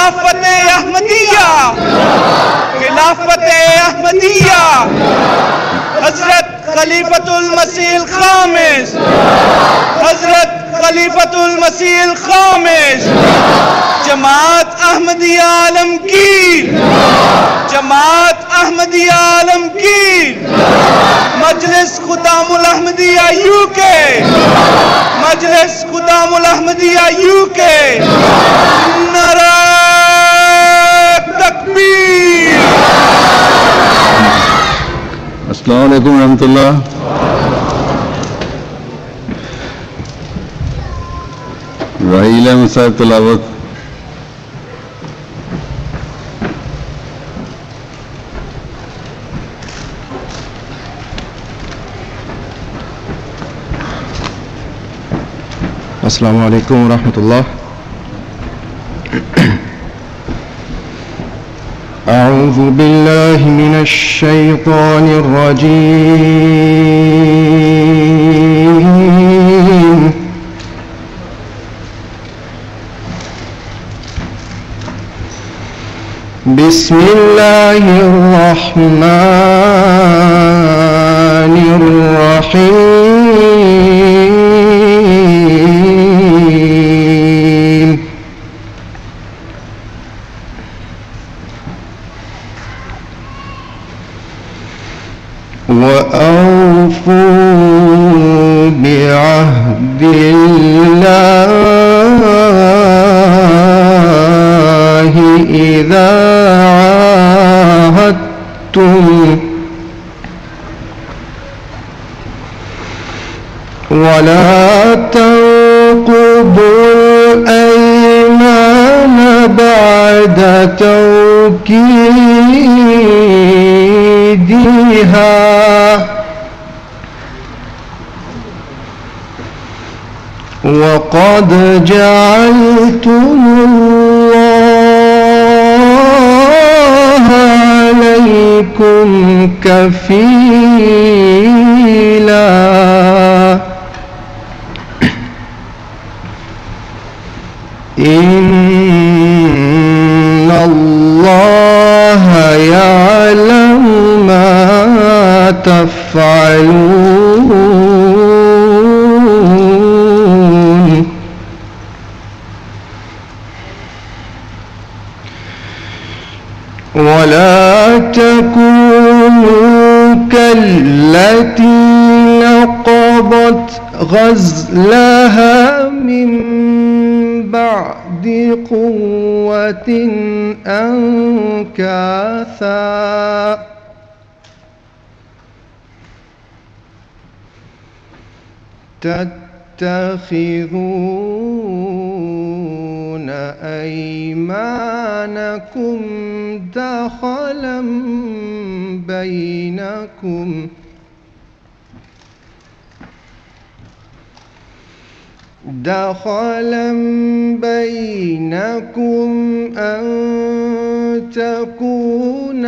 खिलाफत अहमदिया खिलाफत अहमदिया हजरत खलीफतुल मसीह खामिस हजरत खलीफतुल मसीह खामिस जमात अहमदिया आलमगीर जमात अहमदिया आलमगीर मजलिस खुदामुल अहमदिया यूके मजलिस खुदामुल अहमदिया यूके नारा तकबीर अस्सलाम वालेकुम रहमतुल्लाह राहील अहमद साहब तलावत السلام عليكم ورحمة الله أعوذ بالله من الشيطان الرجيم بسم الله الرحمن الرحيم وأوفوا بعهد الله إذا عاهدتم ولا تنقضوا الأيمان بعد توكيدها وقد جعلتم الله عليكم كفيلا إن الله يعلم ما تفعلون ولا تكونوا كالتي نقضت غزلها من بعد قوة أنكاثا تتخذون أيمانكم دخلا بينكم دخلا بينكم أن تكون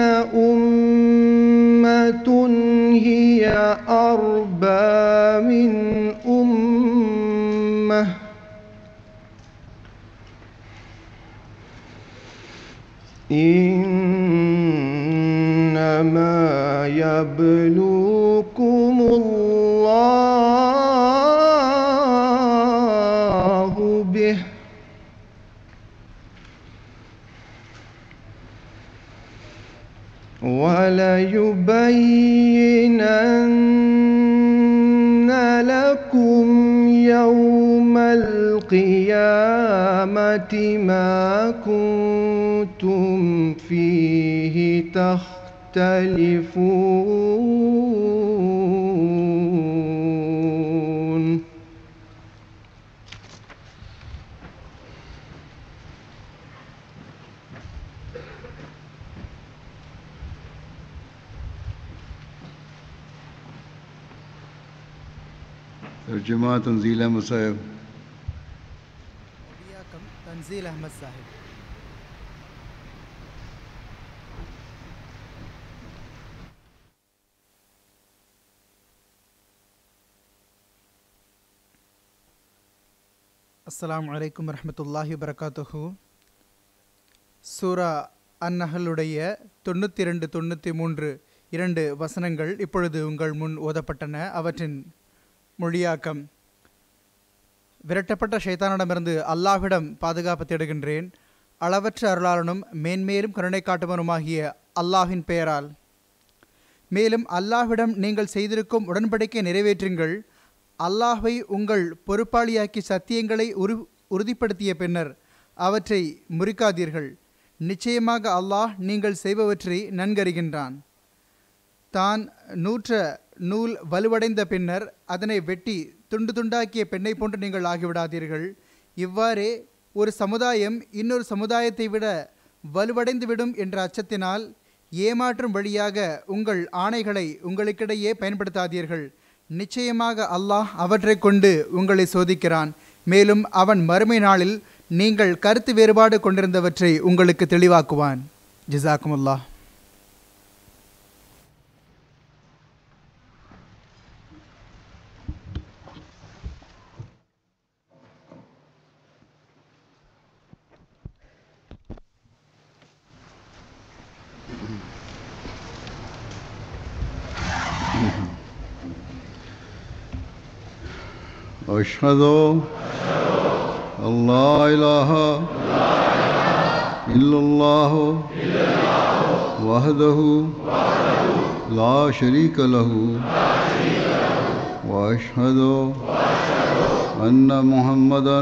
أمة هي أربى من أمة إنما يبلوكم الله به وليبينن لكم يوم القيامة ما كنتم فيه تختلفون तर्जुमा तंजील अहमद साहब وإياكم تنزيل أحمد صاحب அஸ்ஸலாமு அலைக்கும் வரஹ்மத்துல்லாஹி வபரகாத்துஹு சூரா அந்நகலுடைய தொண்ணூற்றி ரெண்டு தொண்ணூற்றி மூன்று இரண்டு வசனங்கள் இப்பொழுது உங்கள் முன் ஓதப்பட்டன அவற்றின் மொழியாக்கம் விரட்டப்பட்ட ஷைத்தானிடமிருந்து அல்லாஹ்விடம் பாதுகாப்பு தேடுகின்றேன் அளவற்ற அருளாளனும் மேன்மேலும் கருணை காட்டுவனுமாகிய அல்லாஹ்வின் பெயரால் மேலும் அல்லாஹ்விடம் நீங்கள் செய்திருக்கும் உடன்படிக்கை நிறைவேற்றுங்கள் அல்லாஹ்வை உங்கள் பொறுப்பாளியாக்கி சத்தியங்களை உரு உறுதிப்படுத்திய பின்னர் அவற்றை முறிக்காதீர்கள் நிச்சயமாக அல்லாஹ் நீங்கள் செய்பவற்றை நன்கறிகின்றான் தான் நூற்ற நூல் வலுவடைந்த பின்னர் அதனை வெட்டி துண்டு துண்டாக்கிய பெண்ணை போன்று நீங்கள் ஆகிவிடாதீர்கள் இவ்வாறே ஒரு சமுதாயம் இன்னொரு சமுதாயத்தை விட வலுவடைந்துவிடும் என்ற அச்சத்தினால் ஏமாற்றும் வழியாக உங்கள் ஆணைகளை உங்களுக்கிடையே பயன்படுத்தாதீர்கள் நிச்சயமாக அல்லாஹ் அவற்றை கொண்டு உங்களை சோதிக்கிறான் மேலும் அவன் மறுமை நாளில் நீங்கள் கருத்து வேறுபாடு கொண்டிருந்தவற்றை உங்களுக்கு தெளிவாக்குவான் ஜிசாக்குமுல்லாஹ் أشهد أن لا إله إلا الله وحده لا شريك له وأشهد أن محمدا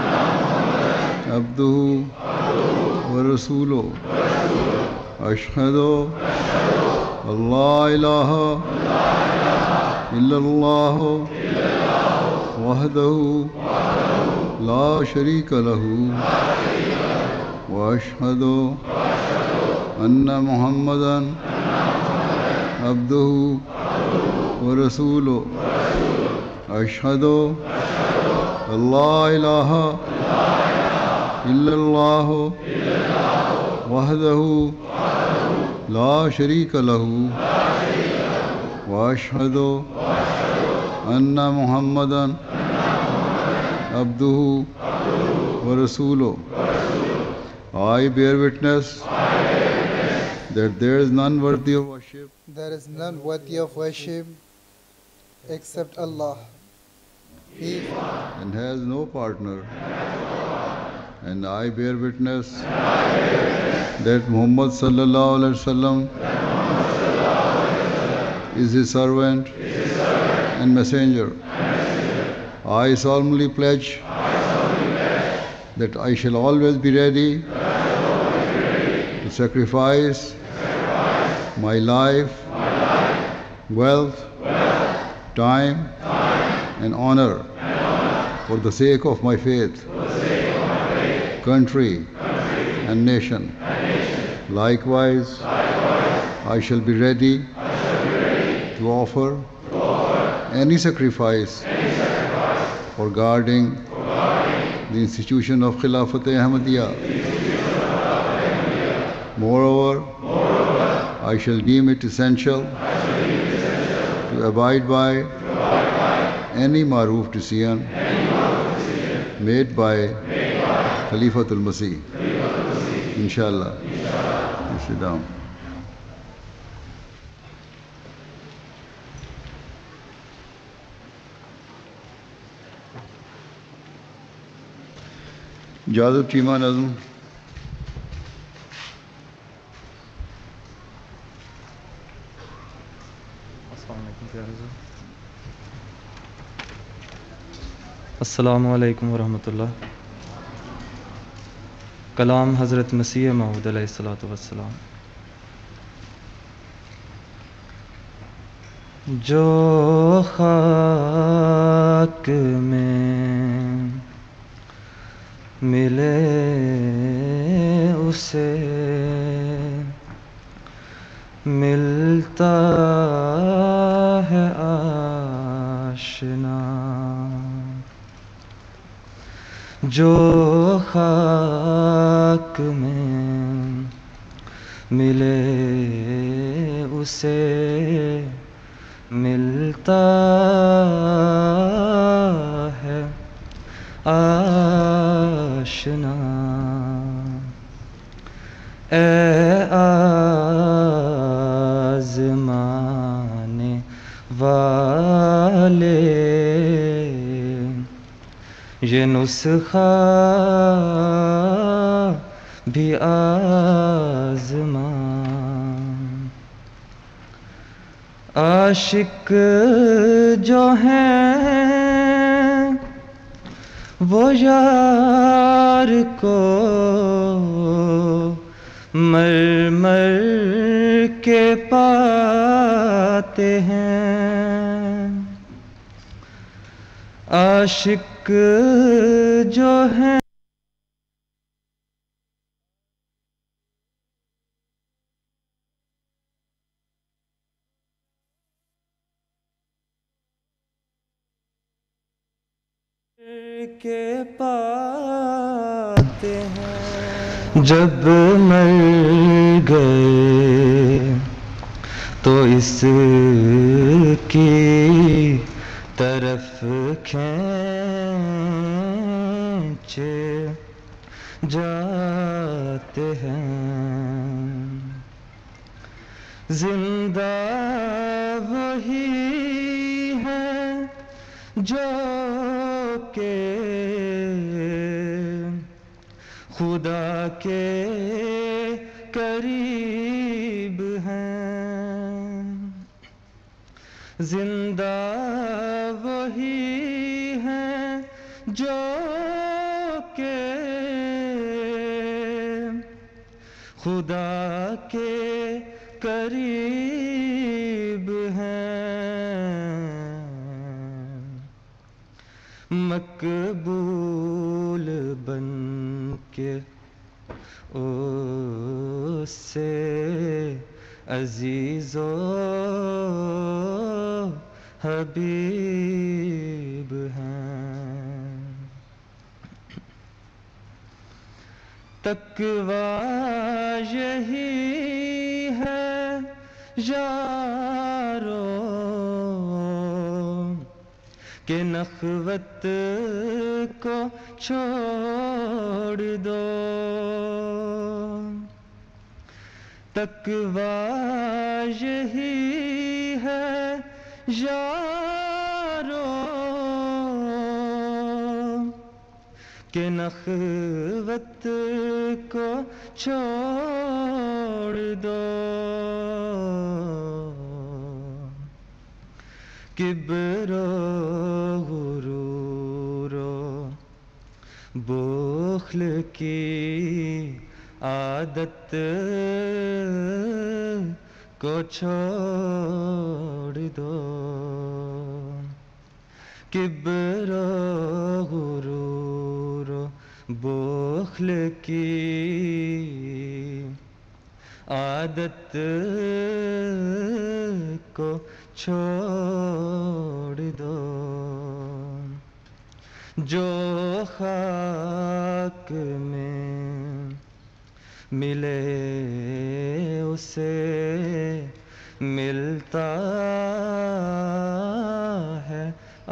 عبده ورسوله أشهد أن لا إله إلا الله وحده لا شريك له واشهد ان محمدا عبده ورسوله اشهد ان لا اله الا الله وحده لا شريك له واشهد ان محمدا عبده ورسوله I bear witness that there is none worthy of worship There is none worthy of worship except Allah. He and has no partner. And I bear witness that Muhammad sallallahu alaihi wasallam is his servant and messenger. I solemnly pledge that I shall always be ready to sacrifice my life, wealth, time, and honor for the sake of my faith, country, and nation. Likewise, I shall be ready to offer any sacrifice for guarding the institution of Khilafat Ahmadiyya. Moreover, I shall deem it essential to abide by any maroof decision made by Khalifatul Masih. Inshallah. You sit down. Jadab Chima Nazm. अस्सलामु अलैकुम वरहमतुल्लाह कलाम हज़रत मसीह महूद वसलाम जो खाक में मिले उसे मिलता है आशना जो खाक में मिले उसे मिलता है आशना ए आज़माने वाले ये नुस्खा भी आज़मा आशिक जो हैं वो यार को मर मर के पाते हैं आशिक जो हैं के पाते हैं जब मर गए तो इसकी तरफ खींचे जाते हैं जिंदा वही है जो के खुदा के करीब हैं जिंदा वही है जो के खुदा के करीब हैं मकबूल बन के उससे अजीजो हबीब हैं तकवा यही है यारो के नखवत को छोड़ दो तकवा यही है यारो के नखवत को छोड़ दो किब्रो गुरूरो बोखल की आदत को छोड़ दो किब्रो गुरूरो बोखल की आदत को छोड़ दो जो खाक में मिले उसे मिलता है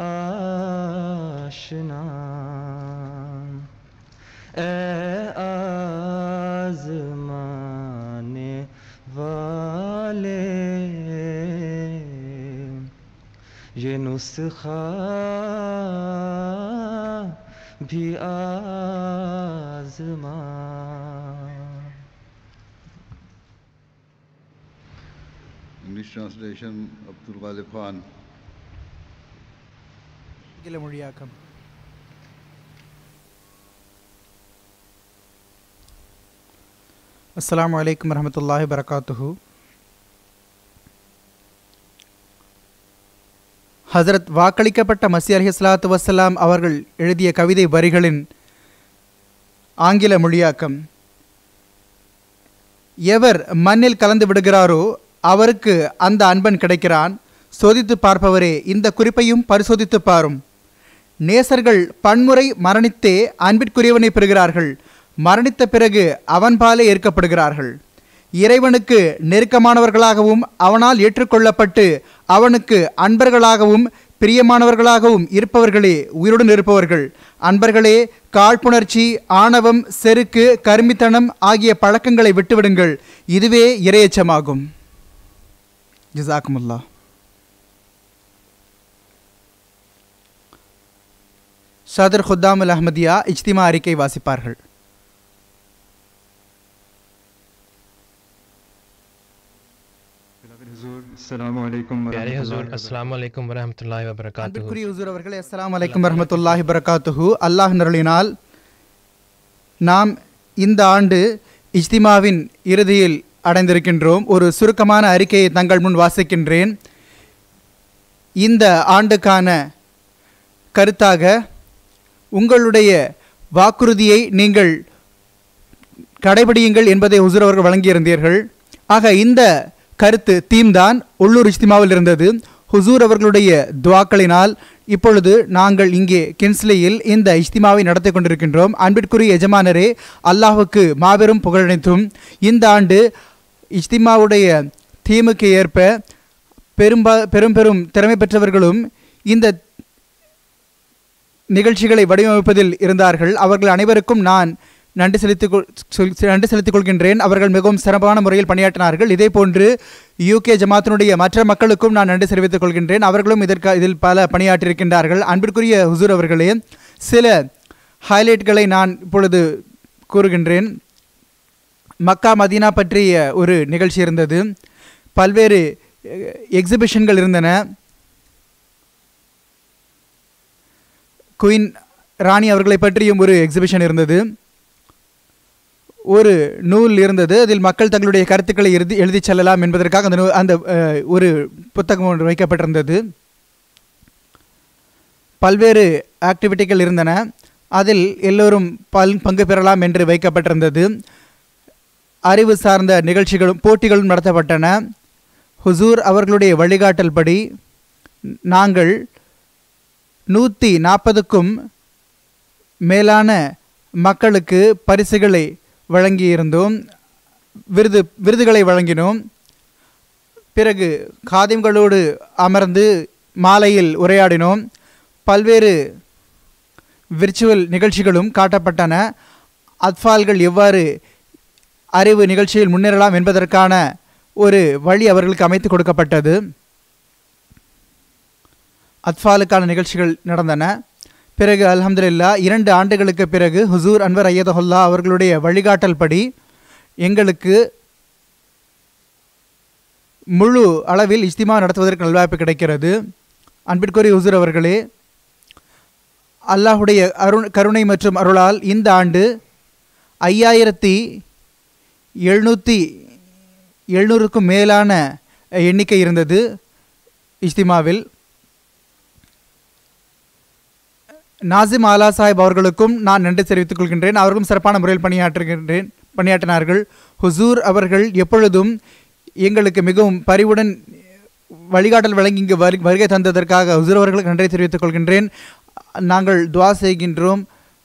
आशना ए आजमाने वाले ये नुस्खा भी आजमा English translation Abdul Ghalib Khan. ஆங்கில மொழியாக்கம் அஸ்ஸலாமு அலைக்கும் வரஹ்மத்துல்லாஹி வரகாத்துஹு ஹசரத் வாக்களிக்கப்பட்ட மசி அலி சலாத்து வசலாம் அவர்கள் எழுதிய கவிதை வரிகளின் ஆங்கில மொழியாக்கம் எவர் மண்ணில் கலந்து விடுகிறாரோ அவருக்கு அந்த அன்பன் கிடைக்கிறான் சோதித்து பார்ப்பவரே இந்த குறிப்பையும் பரிசோதித்து பாரும் நேசர்கள் பன்முறை மரணித்தே அன்பிற்குரியவனை பெறுகிறார்கள் மரணித்த பிறகு அவன்பாலே ஏற்கப்படுகிறார்கள் இறைவனுக்கு நெருக்கமானவர்களாகவும் அவனால் ஏற்றுக்கொள்ளப்பட்டு அவனுக்கு அன்பர்களாகவும் பிரியமானவர்களாகவும் இருப்பவர்களே உயிருடன் இருப்பவர்கள் அன்பர்களே காழ்ப்புணர்ச்சி ஆணவம் செருக்கு கருமித்தனம் ஆகிய பழக்கங்களை விட்டுவிடுங்கள் இதுவே இரையச்சமாகும் ஜிசாக்குமுல்லா சதர் ஹுத்தாமுல் அஹ்மதியா இஜ்திமா அறிக்கை வாசிப்பார்கள் அஸ்ஸலாமு அலைக்கும் प्यारे हजूर வரஹ்மத்துல்லாஹி अस्सलाम वालेकुम वरहमतुल्लाहि वबरकातुहू அன்பிற்குரிய ஹுசூர் அவர்களே அஸ்ஸலாமு அலைக்கும் வரஹ்மத்துல்லாஹி பரகாத்துஹு அல்லாஹ் நருளினால் நாம் இந்த ஆண்டு இஜ்திமாவின் இறுதியில் அடைந்திருக்கின்றோம் ஒரு சுருக்கமான அறிக்கையை தங்கள் முன் வாசிக்கின்றேன் இந்த ஆண்டுக்கான கருத்தாக உங்களுடைய வாக்குறுதியை நீங்கள் கடைபிடியுங்கள் என்பதை ஹுசூர் அவர்கள் வழங்கியிருந்தீர்கள் ஆக இந்த கருத்து தீம் தான் உள்ளூர் இஜ்திமாவில் இருந்தது ஹுசூர் அவர்களுடைய துவாக்களினால் இப்பொழுது நாங்கள் இங்கே கின்ஸ்லியில் இந்த இஜ்திமாவை நடத்தி கொண்டிருக்கின்றோம் அன்பிற்குரிய எஜமானரே அல்லாஹுக்கு மாபெரும் புகழனைத்தும் இந்த ஆண்டு இஜ்திமாவுடைய தீமுக்கு ஏற்ப பெரும்பா பெரும் பெரும் திறமை பெற்றவர்களும் இந்த நிகழ்ச்சிகளை வடிவமைப்பதில் இருந்தார்கள் அவர்கள் அனைவருக்கும் நான் நன்றி செலுத்திக் கொள் சொல்- நன்றி செலுத்திக் கொள்கின்றேன் அவர்கள் மிகவும் சிறப்பான முறையில் பணியாற்றினார்கள் இதே போன்று யூகே ஜமாத்தினுடைய மற்ற மக்களுக்கும் நான் நன்றி தெரிவித்துக் கொள்கின்றேன் அவர்களும் இதற்கு இதில் பல பணியாற்றியிருக்கின்றார்கள் அன்பிற்குரிய ஹுசூர் அவர்களே சில ஹைலைட்களை நான் இப்பொழுது கூறுகின்றேன் மக்கா மதீனா பற்றிய ஒரு நிகழ்ச்சி இருந்தது பல்வேறு எக்ஸிபிஷன்கள் இருந்தன குயின் ராணி அவர்களை பற்றியும் ஒரு எக்ஸிபிஷன் இருந்தது ஒரு நூல் இருந்தது அதில் மக்கள் தங்களுடைய கருத்துக்களை எழுதி எழுதி செல்லலாம் என்பதற்காக அந்த நூ அந்த அஹ், ஒரு புத்தகம் ஒன்று வைக்கப்பட்டிருந்தது பல்வேறு ஆக்டிவிட்டிகள் இருந்தன அதில் எல்லோரும் பல் பங்கு பெறலாம் என்று வைக்கப்பட்டிருந்தது அறிவு சார்ந்த நிகழ்ச்சிகளும் போட்டிகளும் நடத்தப்பட்டன ஹுசூர் அவர்களுடைய வழிகாட்டல் படி நாங்கள் நூற்றி நாற்பதுக்கும் மேலான மக்களுக்கு பரிசுகளை வழங்கியிருந்தோம் விருது விருதுகளை வழங்கினோம் பிறகு காதிம்களோடு அமர்ந்து மாலையில் உரையாடினோம் பல்வேறு விர்ச்சுவல் நிகழ்ச்சிகளும் காட்டப்பட்டன அத்ஃபால்கள் எவ்வாறு அறிவு நிகழ்ச்சியில் முன்னேறலாம் என்பதற்கான ஒரு வழி அவர்களுக்கு அமைத்து கொடுக்கப்பட்டது அத்ஃபாலுக்கான நிகழ்ச்சிகள் நடந்தன பிறகு அல்ஹம்துலில்லா இரண்டு ஆண்டுகளுக்கு பிறகு ஹுசூர் அன்வர் ஐயதஹுல்லா அவர்களுடைய வழிகாட்டல் படி எங்களுக்கு முழு அளவில் இஸ்திமா நடத்துவதற்கு நல்வாய்ப்பு கிடைக்கிறது அன்பிற்குரிய ஹுசூர் அவர்களே அல்லாஹுடைய அருண் கருணை மற்றும் அருளால் இந்த ஆண்டு ஐயாயிரத்தி எழுநூற்றி எழுநூறுக்கும் மேலான எண்ணிக்கை இருந்தது இஸ்திமாவில் நாசிம் ஆலா சாஹிப் அவர்களுக்கும் நான் நன்றி தெரிவித்துக் கொள்கின்றேன் அவர்களும் சிறப்பான முறையில் பணியாற்றுகின்றேன் பணியாற்றினார்கள் ஹுசூர் அவர்கள் எப்பொழுதும் எங்களுக்கு மிகவும் பரிவுடன் வழிகாட்டல் வழங்கி இங்கு வரு வருகை தந்ததற்காக ஹுசூர் அவர்களுக்கு நன்றி தெரிவித்துக் கொள்கின்றேன் நாங்கள் துவா செய்கின்றோம்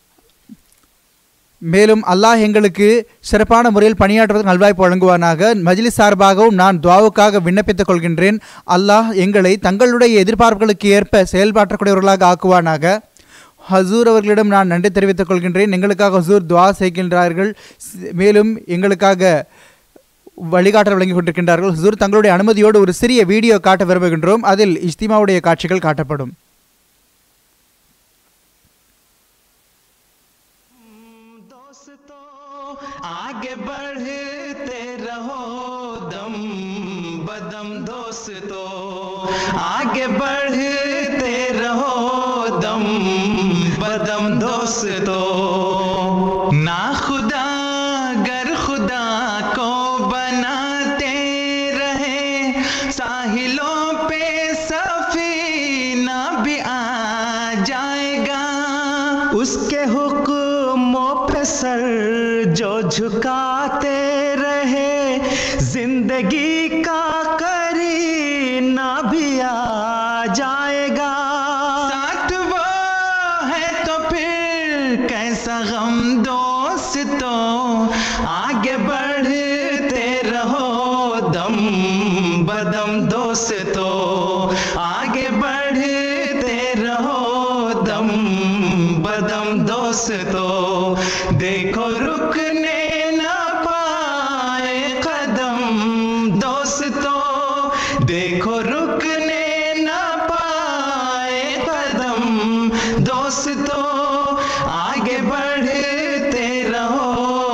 மேலும் அல்லாஹ் எங்களுக்கு சிறப்பான முறையில் பணியாற்றுவதற்கு நல்வாய்ப்பு வழங்குவானாக மஜ்லிஸ் சார்பாகவும் நான் துவாவுக்காக விண்ணப்பித்துக் கொள்கின்றேன் அல்லாஹ் எங்களை தங்களுடைய எதிர்பார்ப்புகளுக்கு ஏற்ப செயல்பாற்றக்கூடியவர்களாக ஆக்குவானாக ஹசூர் அவர்களிடம் நான் நன்றி தெரிவித்துக் கொள்கின்றேன் எங்களுக்காக ஹசூர் துவா செய்கின்றார்கள் ஸ்- மேலும் எங்களுக்காக வழிகாட்டல் வழங்கி கொண்டிருக்கின்றார்கள் ஹசூர் தங்களுடைய அனுமதியோடு ஒரு சிறிய வீடியோ காட்ட விரும்புகின்றோம் அதில் இஸ்திமாவுடைய காட்சிகள் காட்டப்படும் दोस्तों आगे बढ़ते रहो दम बदम दोस्तों आगे बढ़ते रहो दम बदम दोस्तों ना खुदा गर खुदा को बनाते रहे साहिलों पे सफीना भी आ जाएगा उसके हुक्मों पे सर जो झुकाते रहे जिंदगी का करीना भी आ जाएगा साथ वो है तो फिर कैसा गम दोस्तों आगे बढ़ते रहो दम बदम दोस्तों आगे बढ़ते रहो दम बदम दोस्तों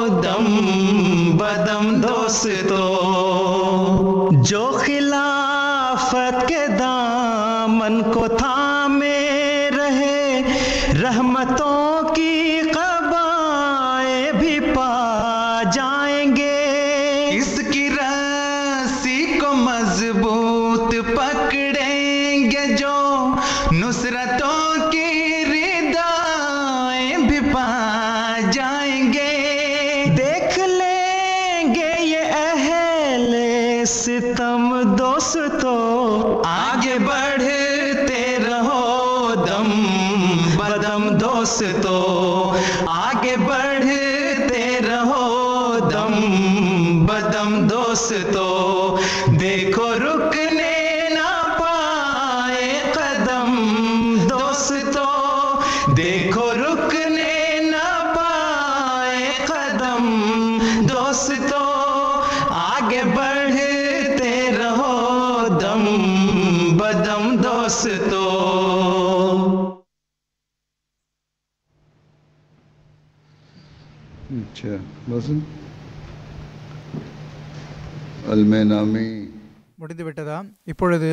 दम बदम दोस्तों जो खिलाफत के दामन को थामे रहे रहमतों की कबाए भी पा जाएंगे इसकी रस्सी को मजबूत पकड़ेंगे जो नुसरतों की रिदाएं भी पा जाएंगे देख लेंगे ये अहले सितम दोस्तों आगे बढ़ते रहो दम बदम दोस्तों आगे बढ़ते रहो दम बदम दोस्तों देखो रुकने ना पाए कदम दोस्तों देखो रुकने ना पाए कदम दोस्तों आगे बढ़ते रहो दम बदम दोस्तों अच्छा बस अलमेनामी முடிந்து விட்டதா இப்பொழுது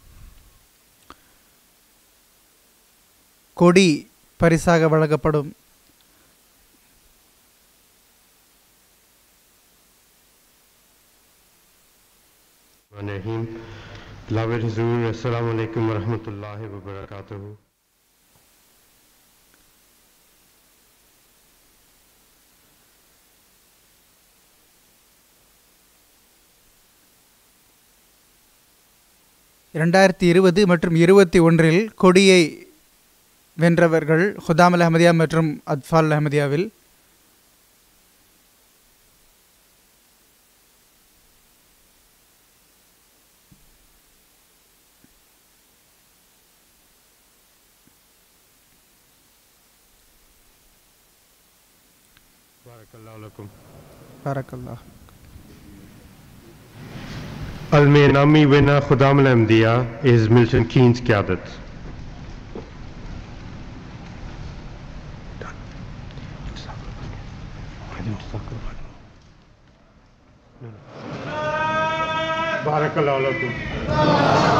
கொடி பரிசாக வழங்கப்படும் रहीम बिलावल हजूर अस्सलाम वालेकुम वरहमतुल्लाहि वबरकातुहू இரண்டாயிரத்தி இருபது மற்றும் இருபத்தி ஒன்றில் கொடியை வென்றவர்கள் ஹுதாமல் அஹமதியா மற்றும் அத்ஃபால் அஹமதியாவில் बारकल्लाहु लकुम பாரக்கல்லா Al-Menami winner Khudam al-Ahmadiyya is Milton Keynes Qiyadit. Barakallahu lakum.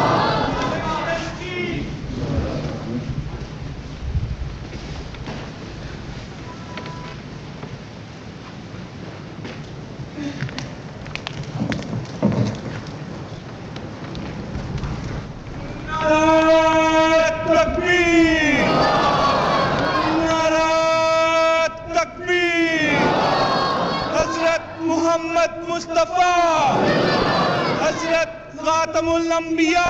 तकबीर नारा तकबीर हजरत मोहम्मद मुस्तफ़ा हजरत खातमुल अंबिया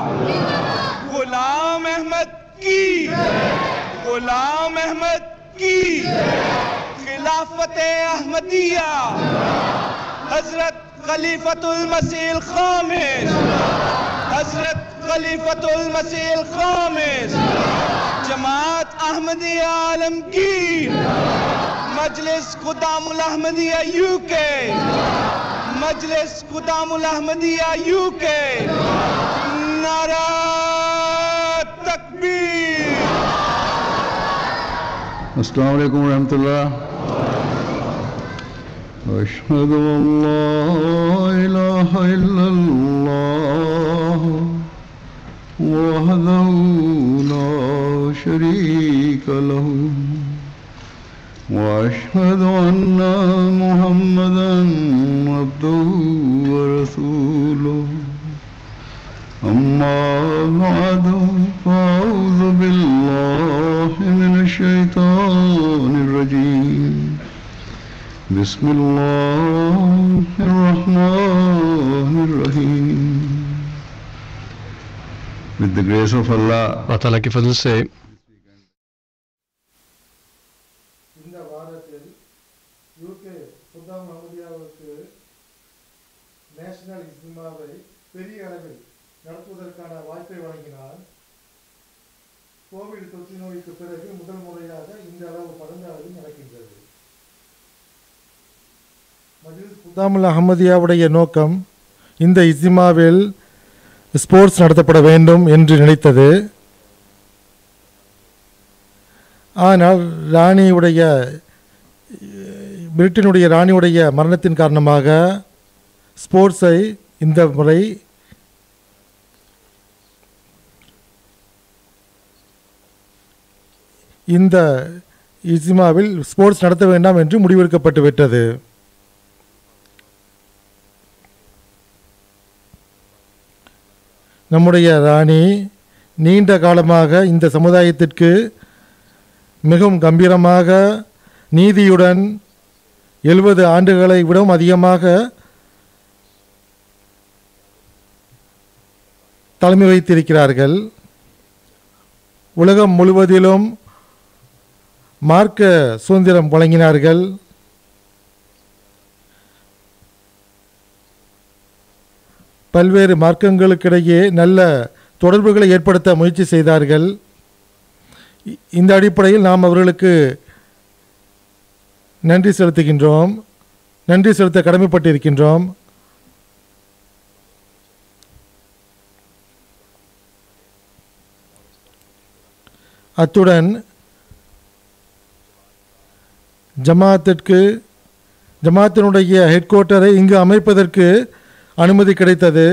गुलाम अहमद की गुलाम अहमद की खिलाफत अहमदिया हजरत खलीफतुल मसीह खामिस हजरत खलीफतुल मसीह खामिस जमात अहमदी आलमगीर मजलिस खुदामुल अहमदिया यूके मजलिस खुदामुल अहमदिया यूके नारा तकबीर अस्सलाम वालेकुम रहमतुल्लाह أشهد أن لا إله إلا الله وحده لا شريك له وأشهد أن محمدا عبده ورسوله أما بعد فأعوذ بالله من الشيطان الرجيم بسم الله الرحمن الرحيم With the grace of Allah, अल्लाह ताला के फजल से இந்த வாரத்தில் யூகே சுல்தான் அஹமதியாவுக்கு நேஷனல் இஸ்மாவை பெரிய அளவில் நடத்துவதற்கான வாய்ப்பை வழங்கினார் கோவிட் தொற்று நோய்க்கு பிறகு முதல் முறையாக இந்த அளவு பரந்த அளவில் நடக்கின்றது மஜ்லிஸ் குதாமுல் அஹமதியாவுடைய நோக்கம் இந்த இஸ்மாவில் ஸ்போர்ட்ஸ் நடத்தப்பட வேண்டும் என்று நினைத்தது ஆனால் ராணியுடைய பிரிட்டனுடைய ராணியுடைய மரணத்தின் காரணமாக ஸ்போர்ட்ஸை இந்த முறை இந்த இஸ்மாவில் ஸ்போர்ட்ஸ் நடத்த வேண்டாம் என்று முடிவெடுக்கப்பட்டு விட்டது நம்முடைய ராணி நீண்ட காலமாக இந்த சமுதாயத்திற்கு மிகவும் கம்பீரமாக நீதியுடன் எழுபது ஆண்டுகளை விடவும் அதிகமாக தலைமை வைத்திருக்கிறார்கள் உலகம் முழுவதிலும் மார்க்க சுதந்திரம் வழங்கினார்கள் பல்வேறு மார்க்கங்களுக்கிடையே நல்ல தொடர்புகளை ஏற்படுத்த முயற்சி செய்தார்கள் இ- இந்த அடிப்படையில் நாம் அவர்களுக்கு நன்றி செலுத்துகின்றோம் நன்றி செலுத்த கடமைப்பட்டிருக்கின்றோம் அத்துடன் ஜமாத்திற்கு ஜமாத்தினுடைய ஹெட் குவார்ட்டரை இங்கு அமைப்பதற்கு அனுமதி கிடைத்தது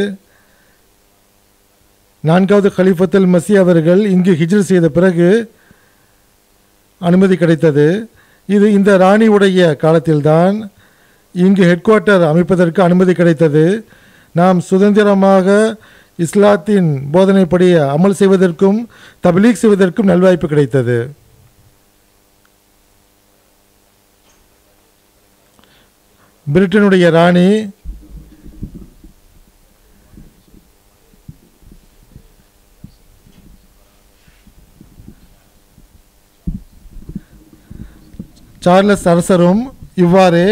நான்காவது கலிஃபத்துல் மசி அவர்கள் இங்கு ஹிஜ்ர் செய்த பிறகு அனுமதி கிடைத்தது இது இந்த ராணியுடைய காலத்தில்தான் இங்கு ஹெட் குவார்ட்டர் அமைப்பதற்கு அனுமதி கிடைத்தது நாம் சுதந்திரமாக இஸ்லாத்தின் போதனைப்படி அமல் செய்வதற்கும் தப்லீக் செய்வதற்கும் நல்வாய்ப்பு கிடைத்தது பிரிட்டனுடைய ராணி சார்லஸ் அரசரும் இவ்வாறே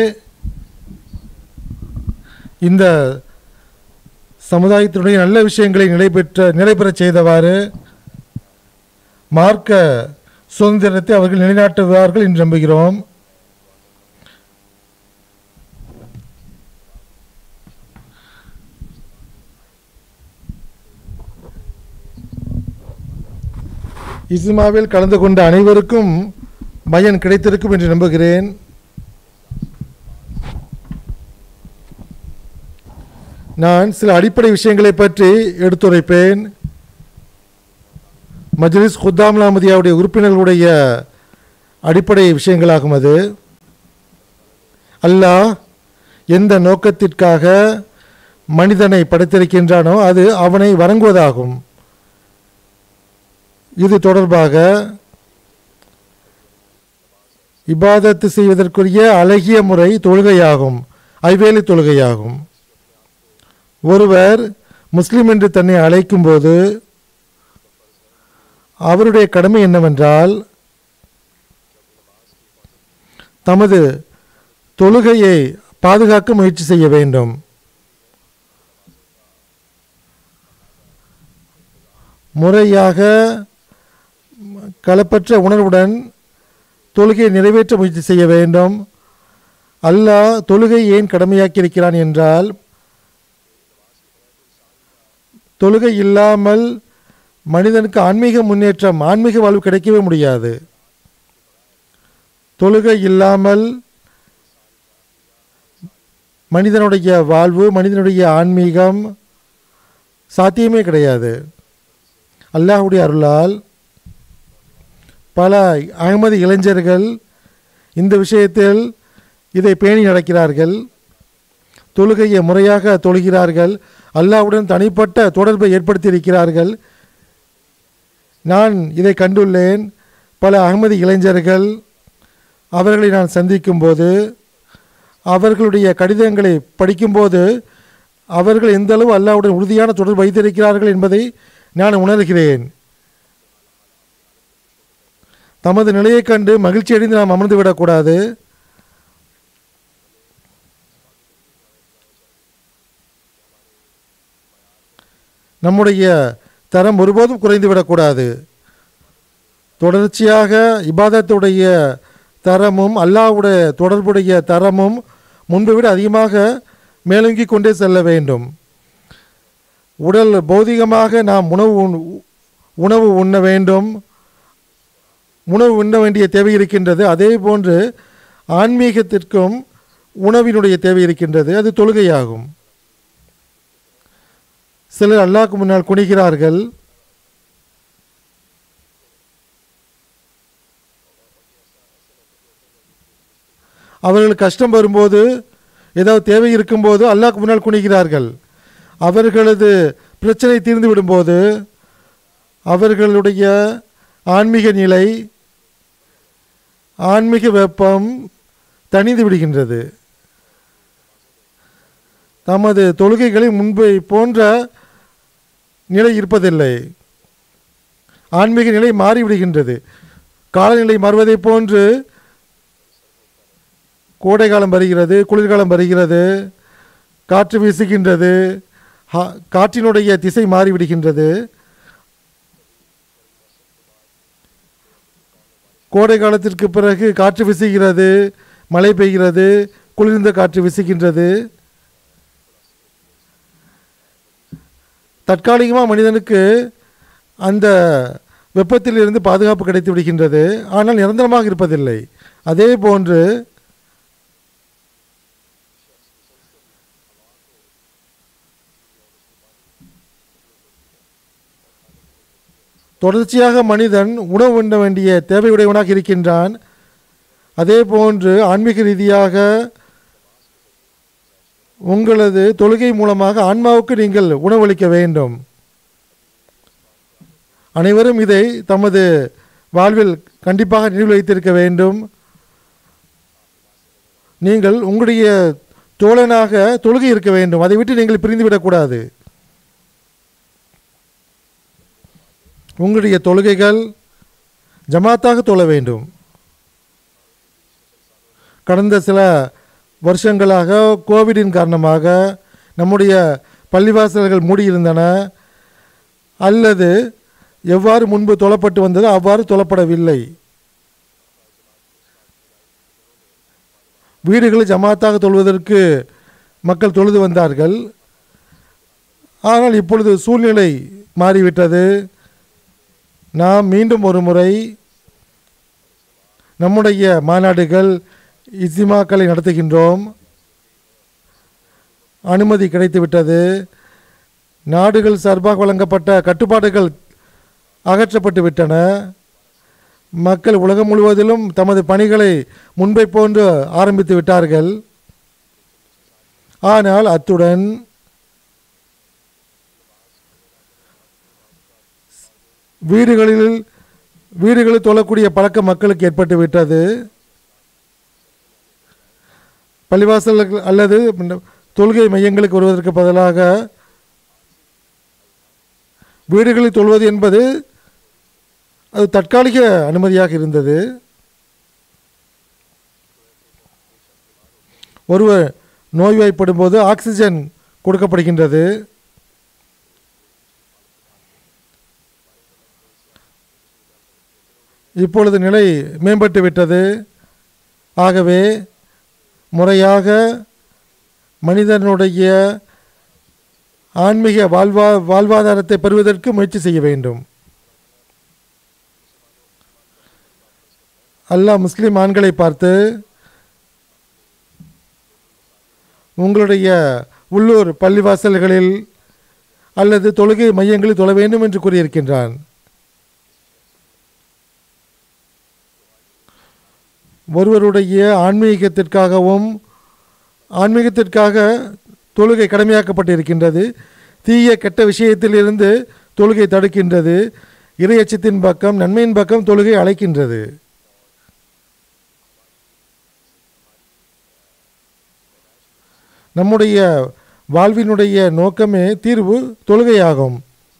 இந்த சமுதாயத்தினுடைய நல்ல விஷயங்களை நிலைபெற்ற நிலைபெறச் செய்தவாறு மார்க்க சுதந்திரத்தை அவர்கள் நிலைநாட்டுவார்கள் என்று நம்புகிறோம் இஸ்மாவில் கலந்து கொண்ட அனைவருக்கும் பயன் கிடைத்திருக்கும் என்று நம்புகிறேன் நான் சில அடிப்படை விஷயங்களை பற்றி எடுத்துரைப்பேன் மஜ்லிஸ் குத்தாம் லாமதியாவுடைய உறுப்பினர்களுடைய அடிப்படை விஷயங்களாகும் அது அல்லாஹ் எந்த நோக்கத்திற்காக மனிதனை படைத்திருக்கின்றானோ அது அவனை வணங்குவதாகும் இது தொடர்பாக இபாதத்து செய்வதற்குரிய அழகிய முறை தொழுகையாகும் ஐவேலி தொழுகையாகும் ஒருவர் முஸ்லிம் என்று தன்னை அழைக்கும்போது அவருடைய கடமை என்னவென்றால் தமது தொழுகையை பாதுகாக்க முயற்சி செய்ய வேண்டும் முறையாக களப்பற்ற உணர்வுடன் தொழுகையை நிறைவேற்ற முயற்சி செய்ய வேண்டும் அல்லாஹ் தொழுகை ஏன் கடமையாக்கியிருக்கிறான் என்றால் தொழுகை இல்லாமல் மனிதனுக்கு ஆன்மீக முன்னேற்றம் ஆன்மீக வாழ்வு கிடைக்கவே முடியாது தொழுகை இல்லாமல் மனிதனுடைய வாழ்வு மனிதனுடைய ஆன்மீகம் சாத்தியமே கிடையாது அல்லாஹ்வுடைய அருளால் பல அகமது இளைஞர்கள் இந்த விஷயத்தில் இதை பேணி நடக்கிறார்கள் தொழுகையை முறையாக தொழுகிறார்கள் அல்லாஹ்வுடன் தனிப்பட்ட தொடர்பை ஏற்படுத்தியிருக்கிறார்கள் நான் இதை கண்டுள்ளேன் பல அகமதி இளைஞர்கள் அவர்களை நான் சந்திக்கும்போது அவர்களுடைய கடிதங்களை படிக்கும்போது அவர்கள் எந்த அளவு அல்லாஹ்வுடன் உறுதியான தொடர்பு வைத்திருக்கிறார்கள் என்பதை நான் உணர்கிறேன் தமது நிலையைக் கண்டு மகிழ்ச்சி அடைந்து நாம் அமர்ந்து விடக்கூடாது நம்முடைய தரம் ஒருபோதும் குறைந்து விடக்கூடாது தொடர்ச்சியாக இபாதத்துடைய தரமும் அல்லாஹ்வுடைய தொடர்புடைய தரமும் முன்பை விட அதிகமாக மேலோங்கி கொண்டே செல்ல வேண்டும் உடல் பௌதிகமாக நாம் உணவு உண்- உணவு உண்ண வேண்டும் உணவு உண்ண வேண்டிய தேவை இருக்கின்றது அதே போன்று ஆன்மீகத்திற்கும் உணவினுடைய தேவை இருக்கின்றது அது தொழுகையாகும் சிலர் அல்லாஹ்க்கு முன்னால் குனிகிறார்கள் அவர்களுக்கு கஷ்டம் வரும்போது ஏதாவது தேவை இருக்கும்போது அல்லாஹ்க்கு முன்னால் குனிகிறார்கள் அவர்களது பிரச்சனை தீர்ந்து விடும்போது அவர்களுடைய ஆன்மீக நிலை ஆன்மீக வெப்பம் தணிந்து விடுகின்றது தமது தொழுகைகளை முன்பை போன்ற நிலை இருப்பதில்லை ஆன்மீக நிலை மாறிவிடுகின்றது காலநிலை மாறுவதைப் போன்று கோடை காலம் வருகிறது குளிர்காலம் வருகிறது காற்று வீசுகின்றது ஹா- காற்றினுடைய திசை மாறிவிடுகின்றது கோடை காலத்திற்கு பிறகு காற்று வீசுகிறது மழை பெய்கிறது குளிர்ந்த காற்று வீசுகின்றது தற்காலிகமாக மனிதனுக்கு அந்த வெப்பத்திலிருந்து பாதுகாப்பு கிடைத்து விடுகின்றது ஆனால் நிரந்தரமாக இருப்பதில்லை அதே போன்று தொடர்ச்சியாக மனிதன் உணவு உண்ண வேண்டிய தேவையுடையவனாக இருக்கின்றான் அதே போன்று ஆன்மீக ரீதியாக உங்களது தொழுகை மூலமாக ஆன்மாவுக்கு நீங்கள் உணவளிக்க வேண்டும் அனைவரும் இதை தமது வாழ்வில் கண்டிப்பாக நினைவில் வைத்திருக்க வேண்டும் நீங்கள் உங்களுடைய தோழனாக தொழுகை இருக்க வேண்டும் அதை விட்டு நீங்கள் பிரிந்துவிடக்கூடாது உங்களுடைய தொழுகைகள் ஜமாத்தாக தொழ வேண்டும் கடந்த சில வருஷங்களாக கோவிடின் காரணமாக நம்முடைய பள்ளிவாசல்கள் மூடியிருந்தன அல்லது எவ்வாறு முன்பு தொழப்பட்டு வந்ததோ அவ்வாறு தொழப்படவில்லை வீடுகளில் ஜமாத்தாக தொழுவதற்கு மக்கள் தொழுது வந்தார்கள் ஆனால் இப்பொழுது சூழ்நிலை மாறிவிட்டது நாம் மீண்டும் ஒரு முறை நம்முடைய மாநாடுகள் இசிமாக்களை நடத்துகின்றோம் அனுமதி கிடைத்துவிட்டது நாடுகள் சார்பாக வழங்கப்பட்ட கட்டுப்பாடுகள் அகற்றப்பட்டு விட்டன மக்கள் உலகம் முழுவதிலும் தமது பணிகளை முன்பை போன்று ஆரம்பித்து விட்டார்கள் ஆனால் அத்துடன் வீடுகளில் வீடுகளில் தொழக்கூடிய பழக்கம் மக்களுக்கு ஏற்பட்டு விட்டது பள்ளிவாசல்கள் அல்லது தொழுகை மையங்களுக்கு வருவதற்கு பதிலாக வீடுகளில் தொழுவது என்பது அது தற்காலிக அனுமதியாக இருந்தது ஒருவர் நோய்வாய்ப்படும் போது ஆக்சிஜன் கொடுக்கப்படுகின்றது இப்பொழுது நிலை மேம்பட்டு விட்டது ஆகவே முறையாக மனிதனுடைய ஆன்மீக வாழ்வா வாழ்வாதாரத்தை பெறுவதற்கு முயற்சி செய்ய வேண்டும் அல்லாஹ் முஸ்லிம் ஆண்களை பார்த்து உங்களுடைய உள்ளூர் பள்ளிவாசல்களில் அல்லது தொழுகை மையங்களில் தொழ வேண்டும் என்று கூறியிருக்கின்றான் ஒருவருடைய ஆன்மீகத்திற்காகவும் ஆன்மீகத்திற்காக தொழுகை கடமையாக்கப்பட்டிருக்கின்றது தீய கெட்ட விஷயத்திலிருந்து தொழுகை தடுக்கின்றது இறையச்சத்தின் பக்கம் நன்மையின் பக்கம் தொழுகை அழைக்கின்றது நம்முடைய வாழ்வினுடைய நோக்கமே தீர்வு தொழுகையாகும்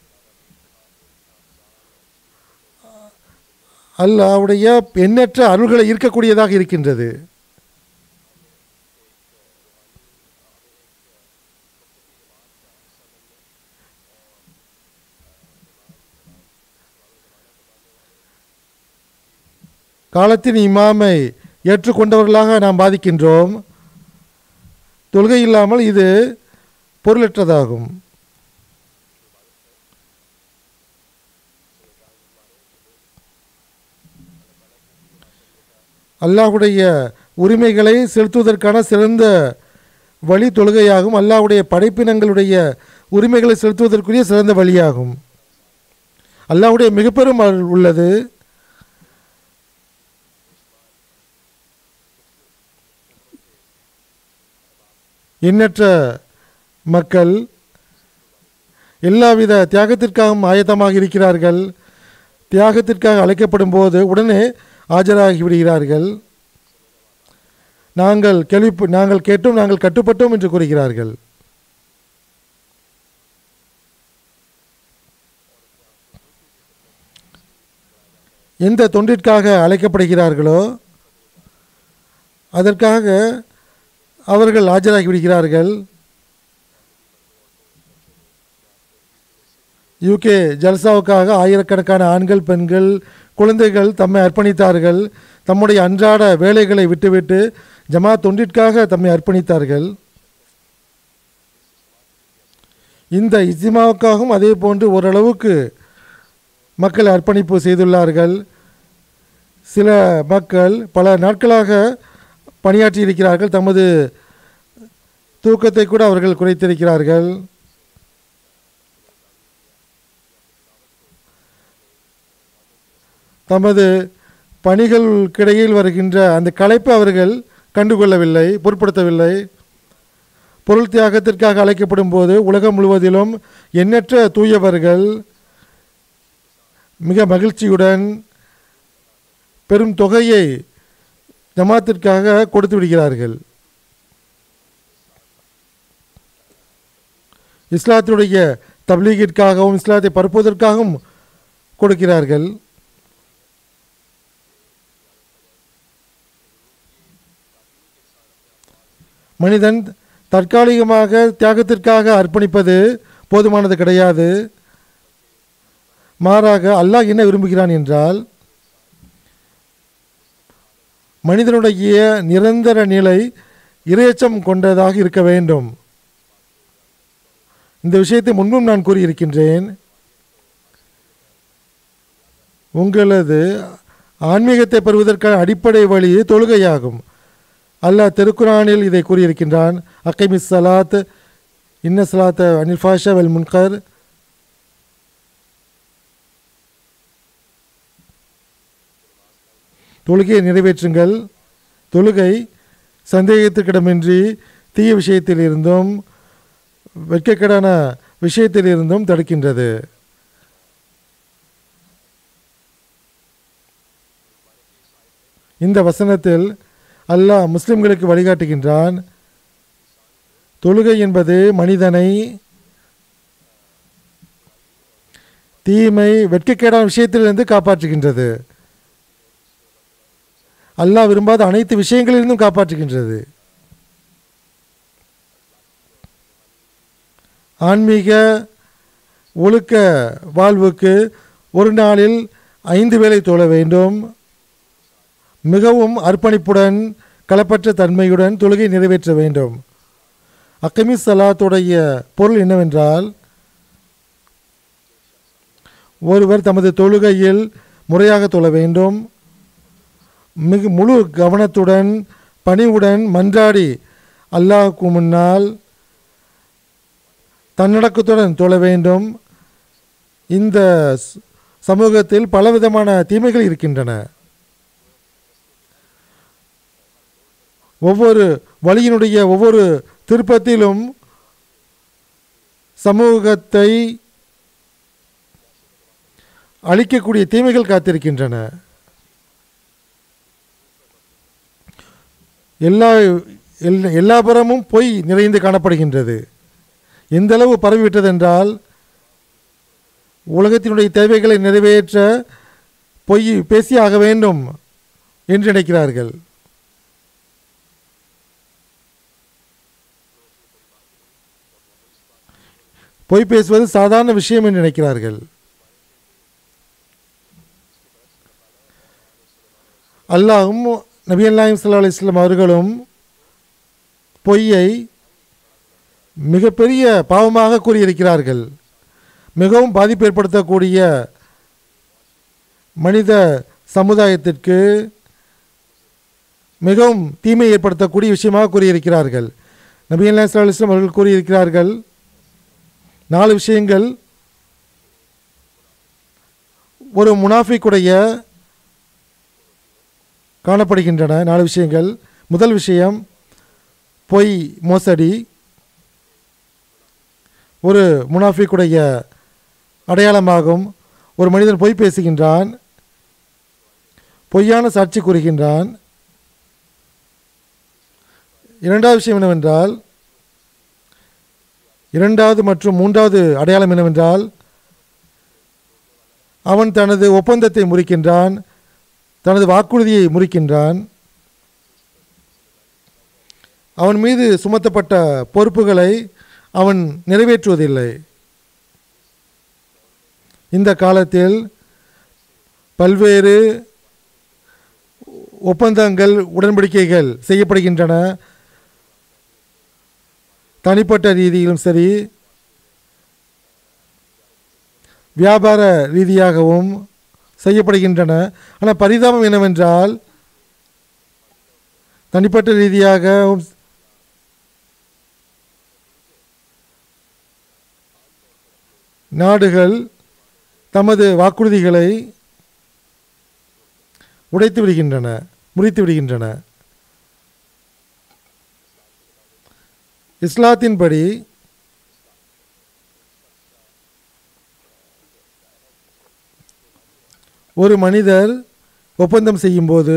அல்லாவுடைய எண்ணற்ற அருள்களை ஈர்க்கக்கூடியதாக இருக்கின்றது காலத்தின் இமாமை ஏற்றுக்கொண்டவர்களாக நாம் பாதிக்கின்றோம் தொழுகை இல்லாமல் இது பொருளற்றதாகும் அல்லாஹுடைய உரிமைகளை செலுத்துவதற்கான சிறந்த வழி தொழுகையாகும் அல்லாஹ்வுடைய படைப்பினங்களுடைய உரிமைகளை செலுத்துவதற்குரிய சிறந்த வழியாகும் அல்லாஹ்வுடைய மிகப்பெரும் அருள் உள்ளது எண்ணற்ற மக்கள் எல்லாவித தியாகத்திற்காகவும் ஆயத்தமாக இருக்கிறார்கள் தியாகத்திற்காக அழைக்கப்படும் போது உடனே ஆஜராகி விடுகிறார்கள் நாங்கள் கேள்வி நாங்கள் கேட்டோம் நாங்கள் கட்டுப்பட்டோம் என்று கூறுகிறார்கள் எந்த தொண்டிற்காக அழைக்கப்படுகிறார்களோ அதற்காக அவர்கள் ஆஜராகி விடுகிறார்கள் யூகே ஜல்சாவுக்காக ஆயிரக்கணக்கான ஆண்கள் பெண்கள் குழந்தைகள் தம்மை அர்ப்பணித்தார்கள் தம்முடைய அன்றாட வேலைகளை விட்டுவிட்டு ஜமா தொண்டிற்காக தம்மை அர்ப்பணித்தார்கள் இந்த இஜ்மாவுக்காகவும் அதே போன்று ஓரளவுக்கு மக்கள் அர்ப்பணிப்பு செய்துள்ளார்கள் சில மக்கள் பல நாட்களாக பணியாற்றி இருக்கிறார்கள் தமது தூக்கத்தை கூட அவர்கள் குறைத்திருக்கிறார்கள் தமது பணிகளுக்கிடையில் வருகின்ற அந்த களைப்பை அவர்கள் கண்டுகொள்ளவில்லை பொருட்படுத்தவில்லை பொருள் தியாகத்திற்காக அழைக்கப்படும் போது உலகம் முழுவதிலும் எண்ணற்ற தூயவர்கள் மிக மகிழ்ச்சியுடன் பெரும் தொகையை ஜமாத்திற்காக கொடுத்து விடுகிறார்கள் இஸ்லாத்தினுடைய தப்லீகிற்காகவும் இஸ்லாத்தை பரப்புவதற்காகவும் கொடுக்கிறார்கள் மனிதன் தற்காலிகமாக தியாகத்திற்காக அர்ப்பணிப்பது போதுமானது கிடையாது மாறாக அல்லாஹ் என்ன விரும்புகிறான் என்றால் மனிதனுடைய நிரந்தர நிலை இரையச்சம் கொண்டதாக இருக்க வேண்டும் இந்த விஷயத்தை முன்பும் நான் கூறியிருக்கின்றேன் உங்களது ஆன்மீகத்தை பெறுவதற்கான அடிப்படை வழி தொழுகையாகும் அல்லாஹ் திருக்குரானில் இதை கூறியிருக்கின்றான் அக்கைமிஸ் சலாத் இன்ன சலாத் அனில் ஃபாஷா வெல் முன்கர் தொழுகையை நிறைவேற்றுங்கள் தொழுகை சந்தேகத்திற்கிடமின்றி தீய விஷயத்திலிருந்தும் வெட்கக்கேடான விஷயத்திலிருந்தும் தடுக்கின்றது இந்த வசனத்தில் அல்லாஹ் முஸ்லிம்களுக்கு வழிகாட்டுகின்றான் தொழுகை என்பது மனிதனை தீமை வெட்கக்கேடான விஷயத்திலிருந்து காப்பாற்றுகின்றது அல்லாஹ் விரும்பாத அனைத்து விஷயங்களிலிருந்தும் காப்பாற்றுகின்றது ஆன்மீக ஒழுக்க வாழ்வுக்கு ஒரு நாளில் ஐந்து வேளை தொழ வேண்டும் மிகவும் அர்ப்பணிப்புடன் களப்பற்ற தன்மையுடன் தொழுகை நிறைவேற்ற வேண்டும் அக்கமி சலாத்துடைய பொருள் என்னவென்றால் ஒருவர் தமது தொழுகையில் முறையாக தொழ வேண்டும் மிக முழு கவனத்துடன் பணிவுடன் மன்றாடி அல்லாஹ்வுக்கு முன்னால் தன்னடக்கத்துடன் தொழ வேண்டும் இந்த ஸ்- சமூகத்தில் பலவிதமான தீமைகள் இருக்கின்றன ஒவ்வொரு வழியினுடைய ஒவ்வொரு திருப்பத்திலும் சமூகத்தை அழிக்கக்கூடிய தீமைகள் காத்திருக்கின்றன எல்லா எல்- எல்லா புறமும் பொய் நிறைந்து காணப்படுகின்றது எந்த அளவு பரவிவிட்டது என்றால் உலகத்தினுடைய தேவைகளை நிறைவேற்ற பொய் பேசியாக வேண்டும் என்று நினைக்கிறார்கள் பொய் பேசுவது சாதாரண விஷயம் என்று நினைக்கிறார்கள் அல்லாஹும் நபி அல்லாஹிம் சல்லா அலிஸ்லாம் அவர்களும் பொய்யை மிகப்பெரிய பாவமாக கூறியிருக்கிறார்கள் மிகவும் பாதிப்பு ஏற்படுத்தக்கூடிய மனித சமுதாயத்திற்கு மிகவும் தீமை ஏற்படுத்தக்கூடிய விஷயமாக கூறியிருக்கிறார்கள் நபி அல்லா இஸ்லாம் அவர்கள் கூறியிருக்கிறார்கள் நாலு விஷயங்கள் ஒரு முனாஃபிக்குடைய காணப்படுகின்றன நாலு விஷயங்கள் முதல் விஷயம் பொய் மோசடி ஒரு முனாஃபிக்குடைய அடையாளமாகும் ஒரு மனிதன் பொய் பேசுகின்றான் பொய்யான சாட்சி கூறுகின்றான் இரண்டாவது விஷயம் என்னவென்றால் இரண்டாவது மற்றும் மூன்றாவது அடையாளம் என்னவென்றால் அவன் தனது ஒப்பந்தத்தை முறிக்கின்றான் தனது வாக்குறுதியை முறிக்கின்றான் அவன் மீது சுமத்தப்பட்ட பொறுப்புகளை அவன் நிறைவேற்றுவதில்லை இந்த காலத்தில் பல்வேறு ஒப்பந்தங்கள் உடன்படிக்கைகள் செய்யப்படுகின்றன தனிப்பட்ட ரீதியிலும் சரி வியாபார ரீதியாகவும் செய்யப்படுகின்றன ஆனால் பரிதாபம் என்னவென்றால் தனிப்பட்ட ரீதியாகவும் நாடுகள் தமது வாக்குறுதிகளை உடைத்து விடுகின்றன முறித்து விடுகின்றன இஸ்லாத்தின்படி ஒரு மனிதர் ஒப்பந்தம் செய்யும்போது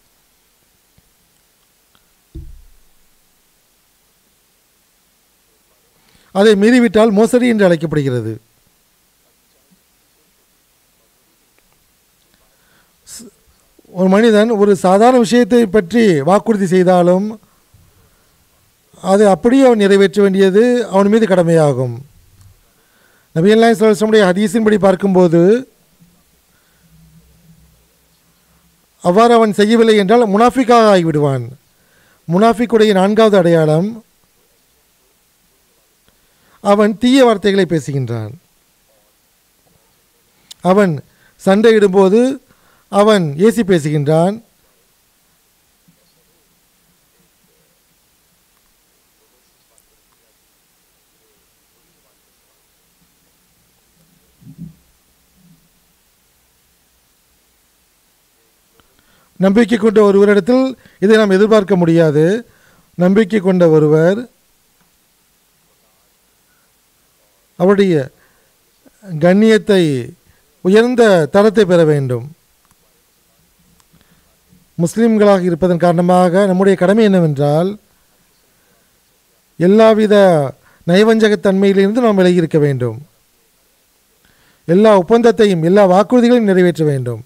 அதை மீறிவிட்டால் மோசடி என்று அழைக்கப்படுகிறது ஸ்- ஒரு மனிதன் ஒரு சாதாரண விஷயத்தை பற்றி வாக்குறுதி செய்தாலும் அதை அப்படியே அவன் நிறைவேற்ற வேண்டியது அவன் மீது கடமையாகும் நபியல்லாஹ் சொல்லமுடைய ஹதீஸின்படி பார்க்கும்போது அவ்வாறு அவன் செய்யவில்லை என்றால் முனாஃபிக்காக ஆகிவிடுவான் முனாஃபிக்குடைய நான்காவது அடையாளம் அவன் தீய வார்த்தைகளை பேசுகின்றான் அவன் சண்டையிடும்போது அவன் ஏசி பேசுகின்றான் நம்பிக்கை கொண்ட ஒருவரிடத்தில் இதை நாம் எதிர்பார்க்க முடியாது நம்பிக்கை கொண்ட ஒருவர் அவருடைய கண்ணியத்தை உயர்ந்த தரத்தை பெற வேண்டும் முஸ்லிம்களாக இருப்பதன் காரணமாக நம்முடைய கடமை என்னவென்றால் எல்லாவித நயவஞ்சகத்தன்மையிலிருந்து நாம் விலகி இருக்க வேண்டும் எல்லா ஒப்பந்தத்தையும் எல்லா வாக்குறுதிகளையும் நிறைவேற்ற வேண்டும்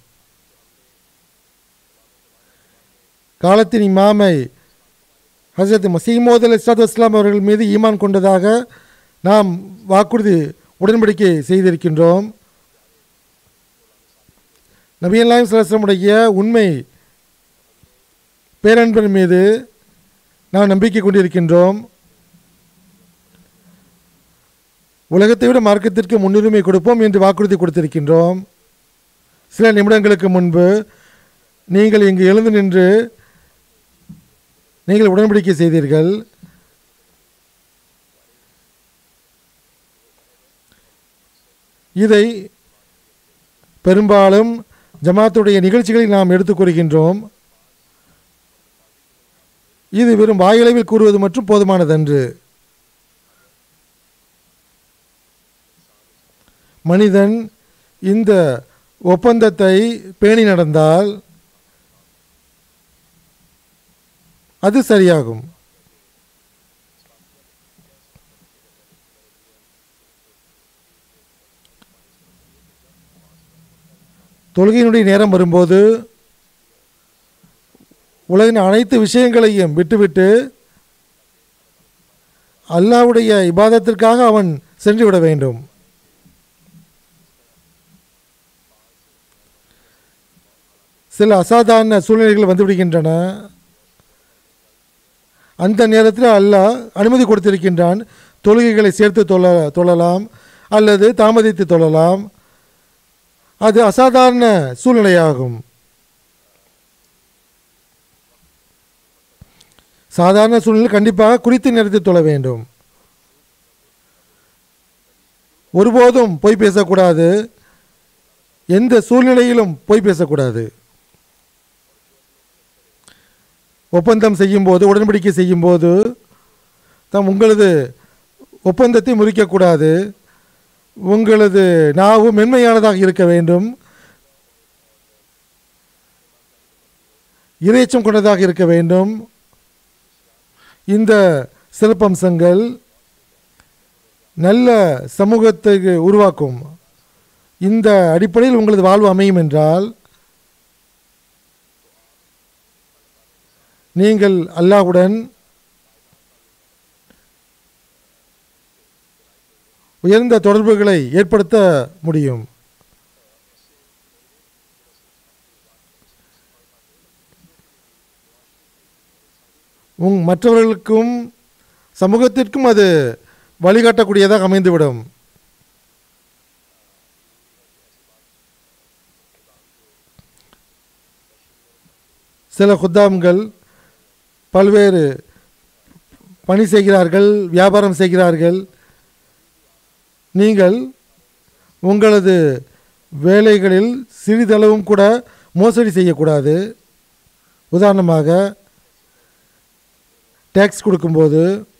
காலத்தின் இமாமை ஹசரத் மசீமோத் அலி இஸ்லாத்து இஸ்லாம் அவர்கள் மீது ஈமான் கொண்டதாக நாம் வாக்குறுதி உடன்படிக்கை செய்திருக்கின்றோம் நபியல்லாஹிம் சலாஸ்லமுடைய உண்மை பேரன்பின் மீது நாம் நம்பிக்கை கொண்டிருக்கின்றோம் உலகத்தை விட மார்க்கத்திற்கு முன்னுரிமை கொடுப்போம் என்று வாக்குறுதி கொடுத்திருக்கின்றோம் சில நிமிடங்களுக்கு முன்பு நீங்கள் இங்கு எழுந்து நின்று நீங்கள் உடன்படிக்கை செய்தீர்கள் இதை பெரும்பாலும் ஜமாத்துடைய நிகழ்ச்சிகளில் நாம் எடுத்துக் கூறுகின்றோம் இது வெறும் வாயளவில் கூறுவது மற்றும் போதுமானதன்று மனிதன் இந்த ஒப்பந்தத்தை பேணி நடந்தால் அது சரியாகும் தொழுகையினுடைய நேரம் வரும்போது உலகின் அனைத்து விஷயங்களையும் விட்டுவிட்டு அல்லாஹ்வுடைய இபாதத்திற்காக அவன் சென்று விட வேண்டும் சில அசாதாரண சூழ்நிலைகள் வந்துவிடுகின்றன அந்த நேரத்தில் அல்லாஹ் அனுமதி கொடுத்திருக்கின்றான் தொழுகைகளை சேர்த்து தொழ தொழலாம் அல்லது தாமதித்து தொழலாம் அது அசாதாரண சூழ்நிலையாகும் சாதாரண சூழ்நிலையில் கண்டிப்பாக குறித்த நேரத்தில் தொழ வேண்டும் ஒருபோதும் பொய் பேசக்கூடாது எந்த சூழ்நிலையிலும் பொய் பேசக்கூடாது ஒப்பந்தம் செய்யும்போது உடன்படிக்கை செய்யும்போது தாம் உங்களது ஒப்பந்தத்தை முறிக்கக்கூடாது உங்களது நாவு மென்மையானதாக இருக்க வேண்டும் இறைச்சம் கொண்டதாக இருக்க வேண்டும் இந்த சிறப்பம்சங்கள் நல்ல சமூகத்தை உருவாக்கும் இந்த அடிப்படையில் உங்களது வாழ்வு அமையும் என்றால் நீங்கள் அல்லாஹ்வுடன் உயர்ந்த தொடர்புகளை ஏற்படுத்த முடியும் உங் மற்றவர்களுக்கும் சமூகத்திற்கும் அது வழிகாட்டக்கூடியதாக அமைந்துவிடும் சில குத்தாம்கள் பல்வேறு பணி செய்கிறார்கள் வியாபாரம் செய்கிறார்கள் நீங்கள் உங்களது வேலைகளில் சிறிதளவும் கூட மோசடி செய்யக்கூடாது உதாரணமாக டேக்ஸ் கொடுக்கும்போது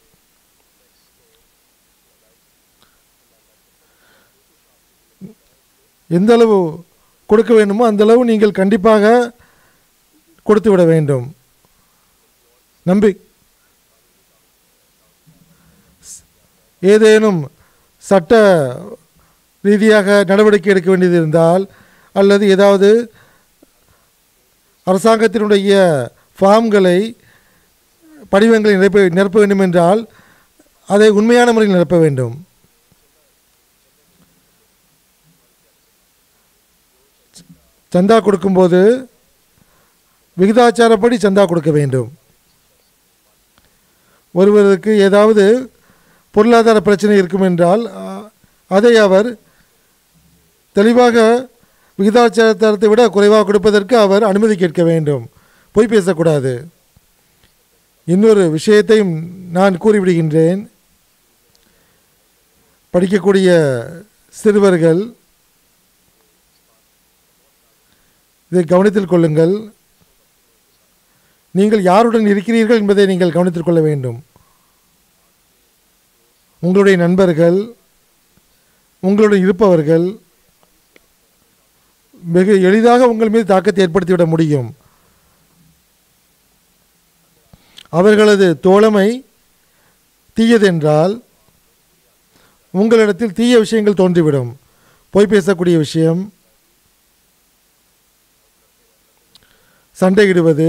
எந்த அளவு கொடுக்க வேண்டுமோ அந்த அளவு நீங்கள் கண்டிப்பாக கொடுத்து விட வேண்டும் நம்பி ஏதேனும் சட்ட ரீதியாக நடவடிக்கை எடுக்க வேண்டியது இருந்தால் அல்லது ஏதாவது அரசாங்கத்தினுடைய ஃபார்ம்களை படிவங்களை நிரப்ப நிரப்ப வேண்டும் என்றால் அதை உண்மையான முறையில் நிரப்ப வேண்டும் சந்தா கொடுக்கும்போது விகிதாச்சாரப்படி சந்தா கொடுக்க வேண்டும் ஒருவருக்கு ஏதாவது பொருளாதார பிரச்சனை இருக்கும் என்றால் அ- அதை அவர் தெளிவாக விகிதாச்சாரத்தை விட குறைவாக கொடுப்பதற்கு அவர் அனுமதி கேட்க வேண்டும் பொய் பேசக்கூடாது இன்னொரு விஷயத்தையும் நான் கூறிவிடுகின்றேன் படிக்கக்கூடிய சிறுவர்கள் இதை கவனத்தில் கொள்ளுங்கள் நீங்கள் யாருடன் இருக்கிறீர்கள் என்பதை நீங்கள் கவனத்தில் கொள்ள வேண்டும் உங்களுடைய நண்பர்கள் உங்களுடன் இருப்பவர்கள் வெகு எளிதாக உங்கள் மீது தாக்கத்தை ஏற்படுத்திவிட முடியும் அவர்களது தோழமை தீயதென்றால் உங்களிடத்தில் தீய விஷயங்கள் தோன்றிவிடும் பொய் பேசக்கூடிய விஷயம் சண்டையிடுவது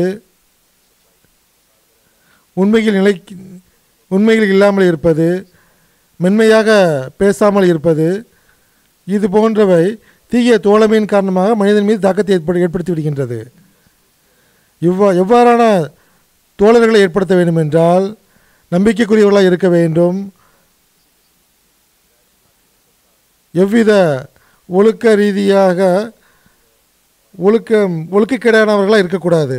உண்மையில் நிலை உண்மையில் இல்லாமல் இருப்பது மென்மையாக பேசாமல் இருப்பது இது போன்றவை தீய தோழமையின் காரணமாக மனிதன் மீது தாக்கத்தை ஏற்படு ஏற்படுத்தி விடுகின்றது இவ்வா எவ்வாறான தோழர்களை ஏற்படுத்த வேண்டும் என்றால் நம்பிக்கைக்குரியவர்களாக இருக்க வேண்டும் எவ்வித ஒழுக்க ரீதியாக ஒழுக்கம் ஒழுக்கக்கேடானவர்களாக இருக்கக்கூடாது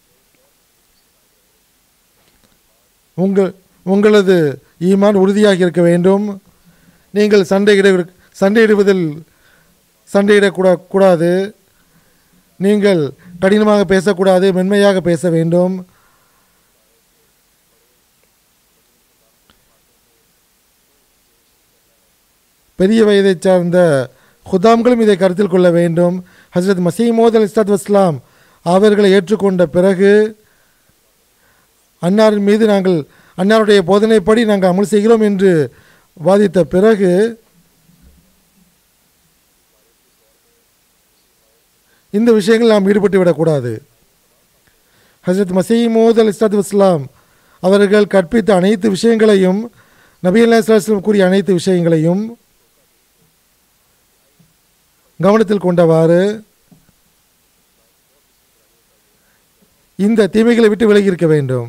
உங்கள் உங்களது ஈமான் உறுதியாக இருக்க வேண்டும் நீங்கள் சண்டையிட சண்டையிடுவதில் சண்டையிடக்கூடா கூடாது நீங்கள் கடினமாக பேசக்கூடாது மென்மையாக பேச வேண்டும் பெரிய வயதைச் சார்ந்த குதாம்களும் இதை கருத்தில் கொள்ள வேண்டும் ஹசரத் மசீமோத் அலி இஸ்லாத் வஸ்லாம் அவர்களை ஏற்றுக்கொண்ட பிறகு அன்னாரின் மீது நாங்கள் அன்னாருடைய போதனைப்படி நாங்கள் அமல் செய்கிறோம் என்று வாதித்த பிறகு இந்த விஷயங்கள் நாம் ஈடுபட்டு விடக்கூடாது ஹசரத் மசீமோத் அலி இஸ்லாத் வஸ்லாம் அவர்கள் கற்பித்த அனைத்து விஷயங்களையும் நபி அல்லாஸ்லாம் கூறிய அனைத்து விஷயங்களையும் கவனத்தில் கொண்டவாறு இந்த தீமைகளை விட்டு விலகி இருக்க வேண்டும்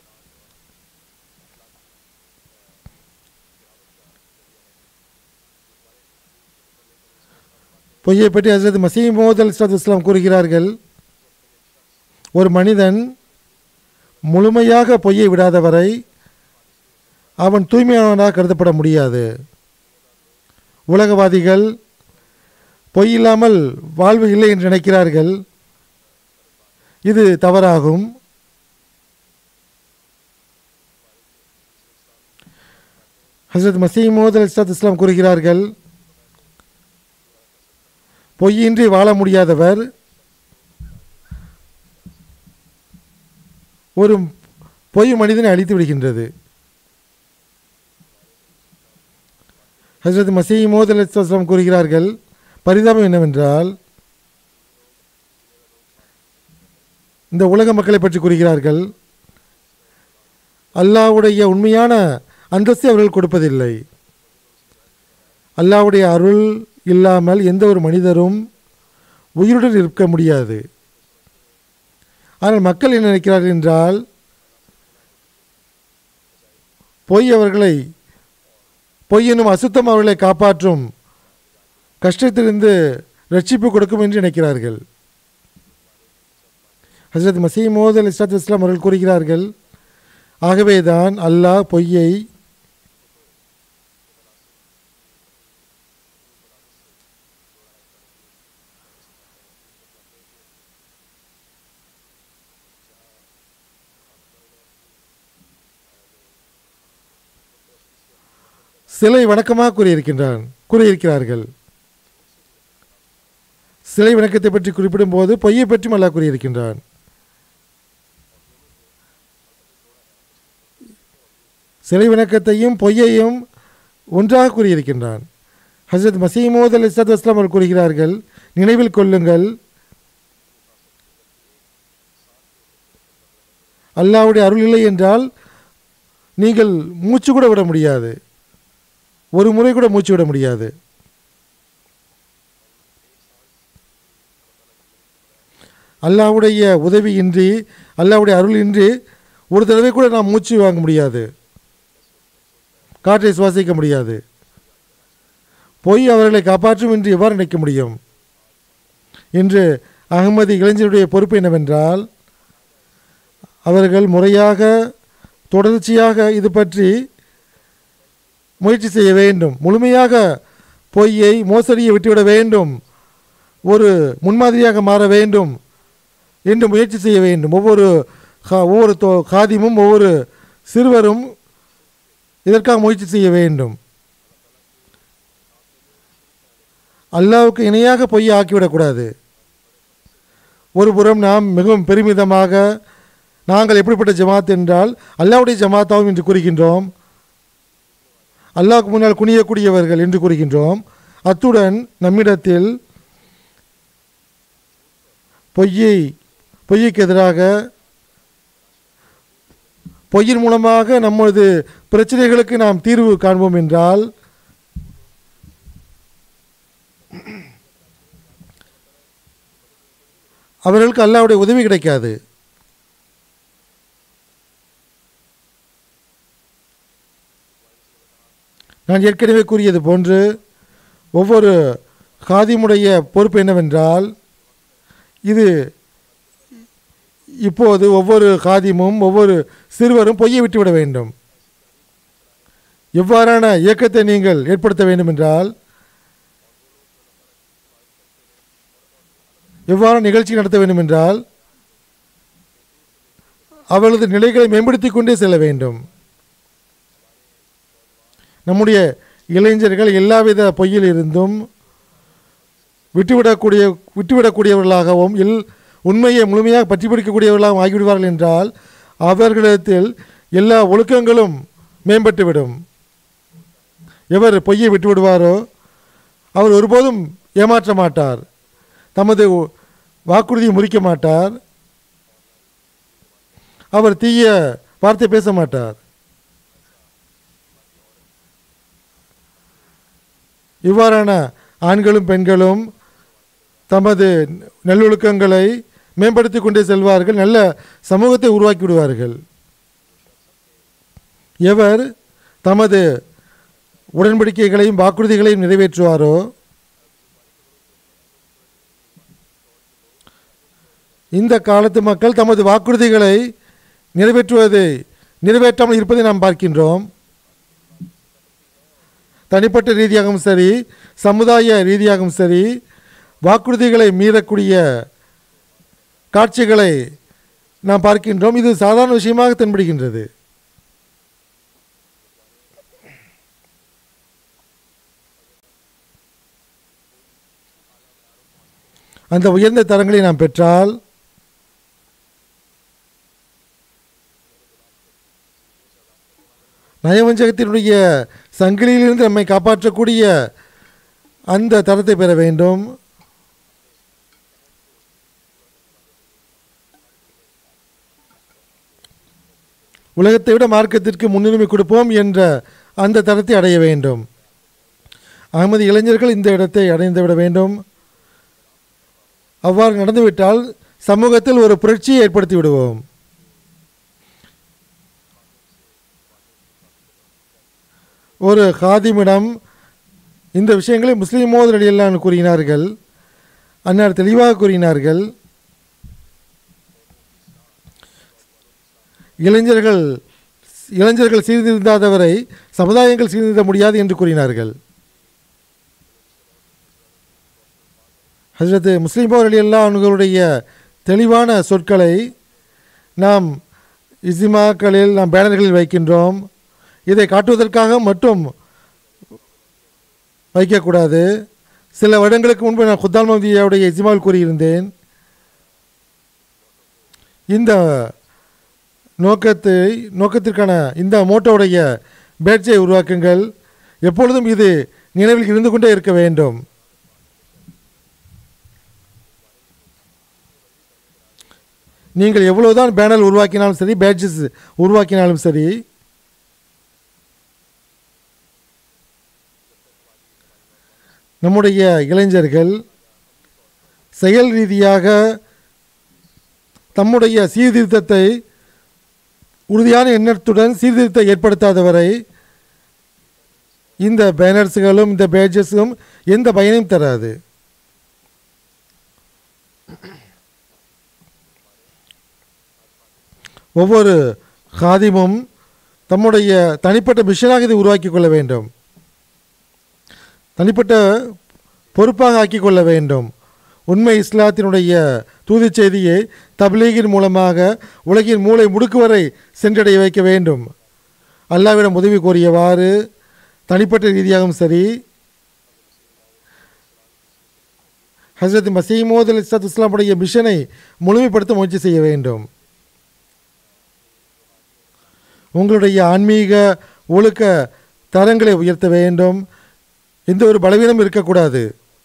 பொய்யை பற்றி ஹசரத் மசீமோத் அலி இஸ்லாத் இஸ்லாம் கூறுகிறார்கள் ஒரு மனிதன் முழுமையாக பொய்யை விடாதவரை அவன் தூய்மையானவனாக கருதப்பட முடியாது உலகவாதிகள் பொய் இல்லாமல் வாழ்வு இல்லை என்று நினைக்கிறார்கள் இது தவறாகும் ஹசரத் மசீமோத் அலி இஸ்லாத் இஸ்லாம் கூறுகிறார்கள் பொய்யின்றி வாழ முடியாதவர் ஒரு பொய் மனிதனை அழித்து விடுகின்றது ஹசரத் மசீமோத் அலி இஸ்லாம் கூறுகிறார்கள் பரிதாபம் என்னவென்றால் இந்த உலக மக்களை பற்றி கூறுகிறார்கள் அல்லாஹ்வுடைய உண்மையான அந்தஸ்தை அவர்கள் கொடுப்பதில்லை அல்லாஹ்வுடைய அருள் இல்லாமல் எந்த ஒரு மனிதரும் உயிருடன் இருக்க முடியாது ஆனால் மக்கள் என்ன நினைக்கிறார்கள் என்றால் பொய் அவர்களை பொய் என்னும் அசுத்தம் அவர்களை காப்பாற்றும் கஷ்டத்திலிருந்து ரட்சிப்பு கொடுக்கும் என்று நினைக்கிறார்கள் ஹசரத் மசீமோத் அலி இஸ்லாத் இஸ்லாம் அவர்கள் கூறுகிறார்கள் ஆகவேதான் அல்லாஹ் பொய்யை சிலை வணக்கமாக கூறியிருக்கின்றான் கூறியிருக்கிறார்கள் சிலை வணக்கத்தை பற்றி குறிப்பிடும் போது பொய்யை பற்றியும் அல்லாஹ் கூறியிருக்கின்றான் சிலை வணக்கத்தையும் பொய்யையும் ஒன்றாக கூறியிருக்கின்றான் ஹசரத் மசீமோத் அலி இஸ்லாத் வஸ்லாம் அவர்கள் கூறுகிறார்கள் நினைவில் கொள்ளுங்கள் அல்லாஹ்வுடைய அருள் இல்லை என்றால் நீங்கள் மூச்சு கூட விட முடியாது ஒரு முறை கூட மூச்சு விட முடியாது அல்லாஹ்வுடைய உதவியின்றி அல்லாஹ்வுடைய அருளின்றி ஒரு தடவை கூட நாம் மூச்சு வாங்க முடியாது காற்றை சுவாசிக்க முடியாது பொய் அவர்களை காப்பாற்றும் என்று எவ்வாறு நினைக்க முடியும் இன்று அகமதி இளைஞருடைய பொறுப்பு என்னவென்றால் அவர்கள் முறையாக தொடர்ச்சியாக இது பற்றி முயற்சி செய்ய வேண்டும் முழுமையாக பொய்யை மோசடியை விட்டுவிட வேண்டும் ஒரு முன்மாதிரியாக மாற வேண்டும் என்று முயற்சி செய்ய வேண்டும் ஒவ்வொரு கா- ஒவ்வொரு தோ காதிமும் ஒவ்வொரு சிறுவரும் இதற்காக முயற்சி செய்ய வேண்டும் அல்லாவுக்கு இணையாக பொய்யை ஆக்கிவிடக்கூடாது ஒரு புறம் நாம் மிகவும் பெருமிதமாக நாங்கள் எப்படிப்பட்ட ஜமாத் என்றால் அல்லாவுடைய ஜமாத்தாவும் என்று கூறுகின்றோம் அல்லாஹ்வுக்கு முன்னால் குனியக்கூடியவர்கள் என்று கூறுகின்றோம் அத்துடன் நம்மிடத்தில் பொய்யை பொய்யுக்கு எதிராக பொய்யின் மூலமாக நமது பிரச்சனைகளுக்கு நாம் தீர்வு காண்போம் என்றால் அவர்களுக்கு அல்லாவுடைய உதவி கிடைக்காது நான் ஏற்கனவே கூறியது போன்று ஒவ்வொரு காதிமுடைய பொறுப்பு என்னவென்றால் இது இப்போது ஒவ்வொரு காதிமும் ஒவ்வொரு சிறுவரும் பொய்யை விட்டுவிட வேண்டும் எவ்வாறான இயக்கத்தை நீங்கள் ஏற்படுத்த வேண்டும் என்றால் எவ்வாறு நிகழ்ச்சி நடத்த வேண்டும் என்றால் அவர்களது நிலைகளை மேம்படுத்திக் கொண்டே செல்ல வேண்டும் நம்முடைய இளைஞர்கள் எல்லாவித பொய்யில் இருந்தும் விட்டுவிடக்கூடிய விட்டுவிடக்கூடியவர்களாகவும் இல் உண்மையை முழுமையாக பற்றி பிடிக்கக்கூடியவர்களாகவும் ஆகிவிடுவார்கள் என்றால் அவர்களிடத்தில் எல்லா ஒழுக்கங்களும் மேம்பட்டுவிடும் எவர் பொய்யை விட்டுவிடுவாரோ அவர் ஒருபோதும் ஏமாற்ற மாட்டார் தமது வாக்குறுதியை முறிக்க மாட்டார் அவர் தீய வார்த்தை பேச மாட்டார் இவ்வாறான ஆண்களும் பெண்களும் தமது நல்லொழுக்கங்களை மேம்படுத்தி கொண்டே செல்வார்கள் நல்ல சமூகத்தை உருவாக்கி விடுவார்கள் எவர் தமது உடன்படிக்கைகளையும் வாக்குறுதிகளையும் நிறைவேற்றுவாரோ இந்த காலத்து மக்கள் தமது வாக்குறுதிகளை நிறைவேற்றுவதை நிறைவேற்றாமல் இருப்பதை நாம் பார்க்கின்றோம் தனிப்பட்ட ரீதியாகவும் சரி சமுதாய ரீதியாகவும் சரி வாக்குறுதிகளை மீறக்கூடிய காட்சிகளை நாம் பார்க்கின்றோம் இது சாதாரண விஷயமாக தென்படுகின்றது அந்த உயர்ந்த தரங்களை நாம் பெற்றால் நயவஞ்சகத்தினுடைய சங்கிலியிலிருந்து நம்மை காப்பாற்றக்கூடிய அந்த தரத்தை பெற வேண்டும் உலகத்தை விட மார்க்கத்திற்கு முன்னுரிமை கொடுப்போம் என்ற அந்த தரத்தை அடைய வேண்டும் அகமது இளைஞர்கள் இந்த இடத்தை அடைந்து விட வேண்டும் அவ்வாறு நடந்துவிட்டால் சமூகத்தில் ஒரு புரட்சியை ஏற்படுத்தி விடுவோம் ஒரு ஹாதிமிடம் இந்த விஷயங்களை முஸ்லீம் மோதல் அடியெல்லாம் கூறினார்கள் அன்னார் தெளிவாக கூறினார்கள் இளைஞர்கள் இளைஞர்கள் சீர்திருந்தாதவரை சமுதாயங்கள் சீர்திருந்த முடியாது என்று கூறினார்கள் ஹசரத் முஸ்லீம் அலி அல்லா அவர்களுடைய தெளிவான சொற்களை நாம் இசிமாக்களில் நாம் பேனர்களில் வைக்கின்றோம் இதை காட்டுவதற்காக மட்டும் வைக்கக்கூடாது சில வருடங்களுக்கு முன்பு நான் குத்தால் மதியாவுடைய இசிமாவில் கூறியிருந்தேன் இந்த நோக்கத்தை நோக்கத்திற்கான இந்த மோட்டோடைய பேட்சை உருவாக்குங்கள் எப்பொழுதும் இது நினைவில் இருந்து கொண்டே இருக்க வேண்டும் நீங்கள் எவ்வளவுதான் பேனர் உருவாக்கினாலும் சரி பேட்ஜஸ் உருவாக்கினாலும் சரி நம்முடைய இளைஞர்கள் செயல் ரீதியாக தம்முடைய சீர்திருத்தத்தை உறுதியான எண்ணத்துடன் சீர்திருத்தம் ஏற்படுத்தாதவரை இந்த பேனர்ஸுகளும் இந்த பேஜஸும் எந்த பயனையும் தராது ஒவ்வொரு காதிமும் தம்முடைய தனிப்பட்ட மிஷனாக இதை உருவாக்கி கொள்ள வேண்டும் தனிப்பட்ட பொறுப்பாக ஆக்கிக் கொள்ள வேண்டும் உண்மை இஸ்லாத்தினுடைய தூது செய்தியை தப்லீகின் மூலமாக உலகின் மூளை முடுக்கு வரை சென்றடைய வைக்க வேண்டும் அல்லாவிடம் உதவி கோரியவாறு தனிப்பட்ட ரீதியாகவும் சரி ஹசரத் மசீமோத் அலி இஸ்லாத் இஸ்லாமுடைய மிஷனை முழுமைப்படுத்த முயற்சி செய்ய வேண்டும் உங்களுடைய ஆன்மீக ஒழுக்க தரங்களை உயர்த்த வேண்டும் எந்த ஒரு பலவீனம் இருக்கக்கூடாது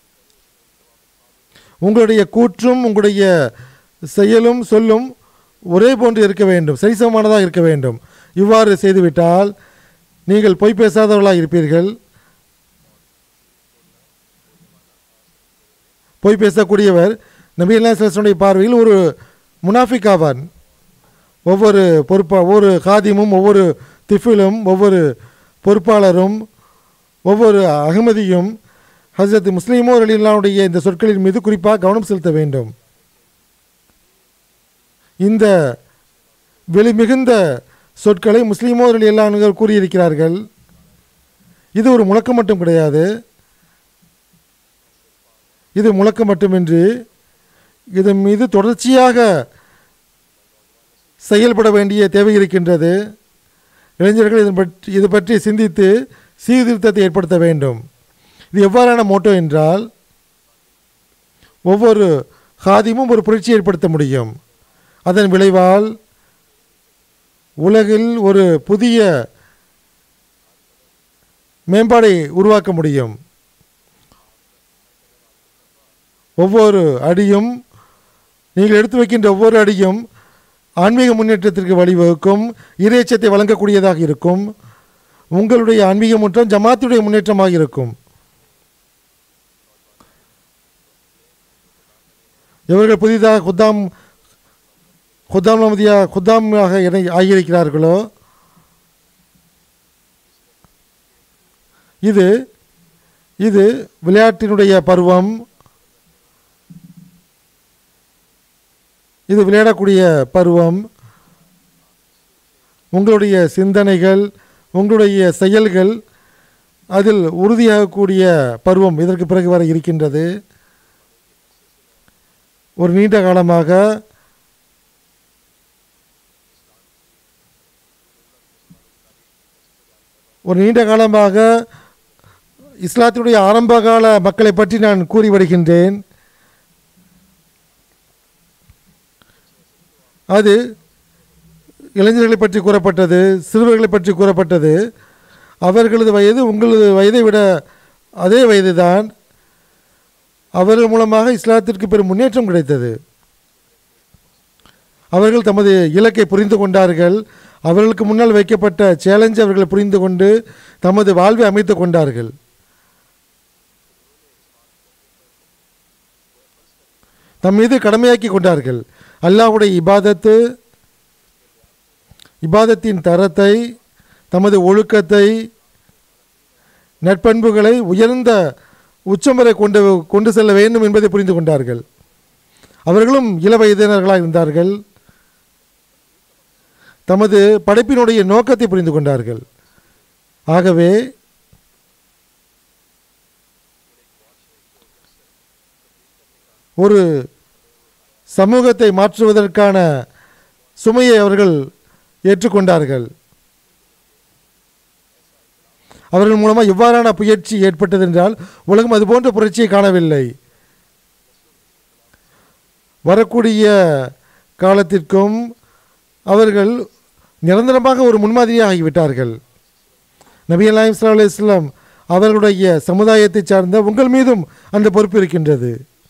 உங்களுடைய கூற்றும் உங்களுடைய செயலும் சொல்லும் ஒரே போன்று இருக்க வேண்டும் சரிசமமானதாக இருக்க வேண்டும் இவ்வாறு செய்துவிட்டால் நீங்கள் பொய் பேசாதவர்களாக இருப்பீர்கள் பொய் பேசக்கூடியவர் நபி அல்லாஹனுடைய பார்வையில் ஒரு முனாஃபிக் ஆவார் ஒவ்வொரு பொறுப்பா ஒவ்வொரு காதிமும் ஒவ்வொரு திஃபிலும் ஒவ்வொரு பொறுப்பாளரும் ஒவ்வொரு அகமதியும் ஹசரத் முஸ்லீமோ அலிலாவுடைய இந்த சொற்களின் மீது குறிப்பாக கவனம் செலுத்த வேண்டும் இந்த வெளிமிகுந்த சொற்களை முஸ்லீமோ அலி அல்லான்கள் கூறியிருக்கிறார்கள் இது ஒரு முழக்கம் மட்டும் கிடையாது இது முழக்கம் மட்டுமின்றி இதன் மீது தொடர்ச்சியாக செயல்பட வேண்டிய தேவை இருக்கின்றது இளைஞர்கள் இதன் பற்றி இது பற்றி சிந்தித்து சீர்திருத்தத்தை ஏற்படுத்த வேண்டும் இது எவ்வாறான மோட்டோ என்றால் ஒவ்வொரு ஹாதிமும் ஒரு புரட்சி ஏற்படுத்த முடியும் அதன் விளைவால் உலகில் ஒரு புதிய மேம்பாடை உருவாக்க முடியும் ஒவ்வொரு அடியும் நீங்கள் எடுத்து வைக்கின்ற ஒவ்வொரு அடியும் ஆன்மீக முன்னேற்றத்திற்கு வழிவகுக்கும் இறைச்சத்தை வழங்கக்கூடியதாக இருக்கும் உங்களுடைய ஆன்மீக முன்னேற்றம் ஜமாத்துடைய முன்னேற்றமாக இருக்கும் எவர்கள் புதிதாக குத்தாம் குத்தாம் நமதியா குத்தாமாக இணை ஆகியிருக்கிறார்களோ இது இது விளையாட்டினுடைய பருவம் இது விளையாடக்கூடிய பருவம் உங்களுடைய சிந்தனைகள் உங்களுடைய செயல்கள் அதில் உறுதியாகக்கூடிய பருவம் இதற்கு பிறகு வர இருக்கின்றது ஒரு நீண்ட காலமாக ஒரு நீண்ட காலமாக இஸ்லாத்தினுடைய ஆரம்பகால மக்களை பற்றி நான் கூறி வருகின்றேன் அது இளைஞர்களை பற்றி கூறப்பட்டது சிறுவர்களை பற்றி கூறப்பட்டது அவர்களது வயது உங்களது வயதை விட அதே வயதுதான் அவர்கள் மூலமாக இஸ்லாத்திற்கு பெரும் முன்னேற்றம் கிடைத்தது அவர்கள் தமது இலக்கை புரிந்து கொண்டார்கள் அவர்களுக்கு முன்னால் வைக்கப்பட்ட சேலஞ்சை அவர்கள் புரிந்து கொண்டு தமது வாழ்வை அமைத்து கொண்டார்கள் தம் மீது கடமையாக்கி கொண்டார்கள் அல்லாஹ்வுடைய இபாதத்து இபாதத்தின் தரத்தை தமது ஒழுக்கத்தை நட்பண்புகளை உயர்ந்த உச்சம் வரை கொண்டு கொண்டு செல்ல வேண்டும் என்பதை புரிந்து கொண்டார்கள் அவர்களும் இள வயதினர்களாக இருந்தார்கள் தமது படைப்பினுடைய நோக்கத்தை புரிந்து கொண்டார்கள் ஆகவே ஒரு சமூகத்தை மாற்றுவதற்கான சுமையை அவர்கள் ஏற்றுக்கொண்டார்கள் அவர்கள் மூலமாக இவ்வாறான புயற்சி ஏற்பட்டது என்றால் உலகம் அதுபோன்ற புரட்சியை காணவில்லை வரக்கூடிய காலத்திற்கும் அவர்கள் நிரந்தரமாக ஒரு முன்மாதிரியாக ஆகிவிட்டார்கள் நபி அல்லாஹிம் சல்லா அலுவலாம் அவர்களுடைய சமுதாயத்தை சார்ந்த உங்கள் மீதும் அந்த பொறுப்பு இருக்கின்றது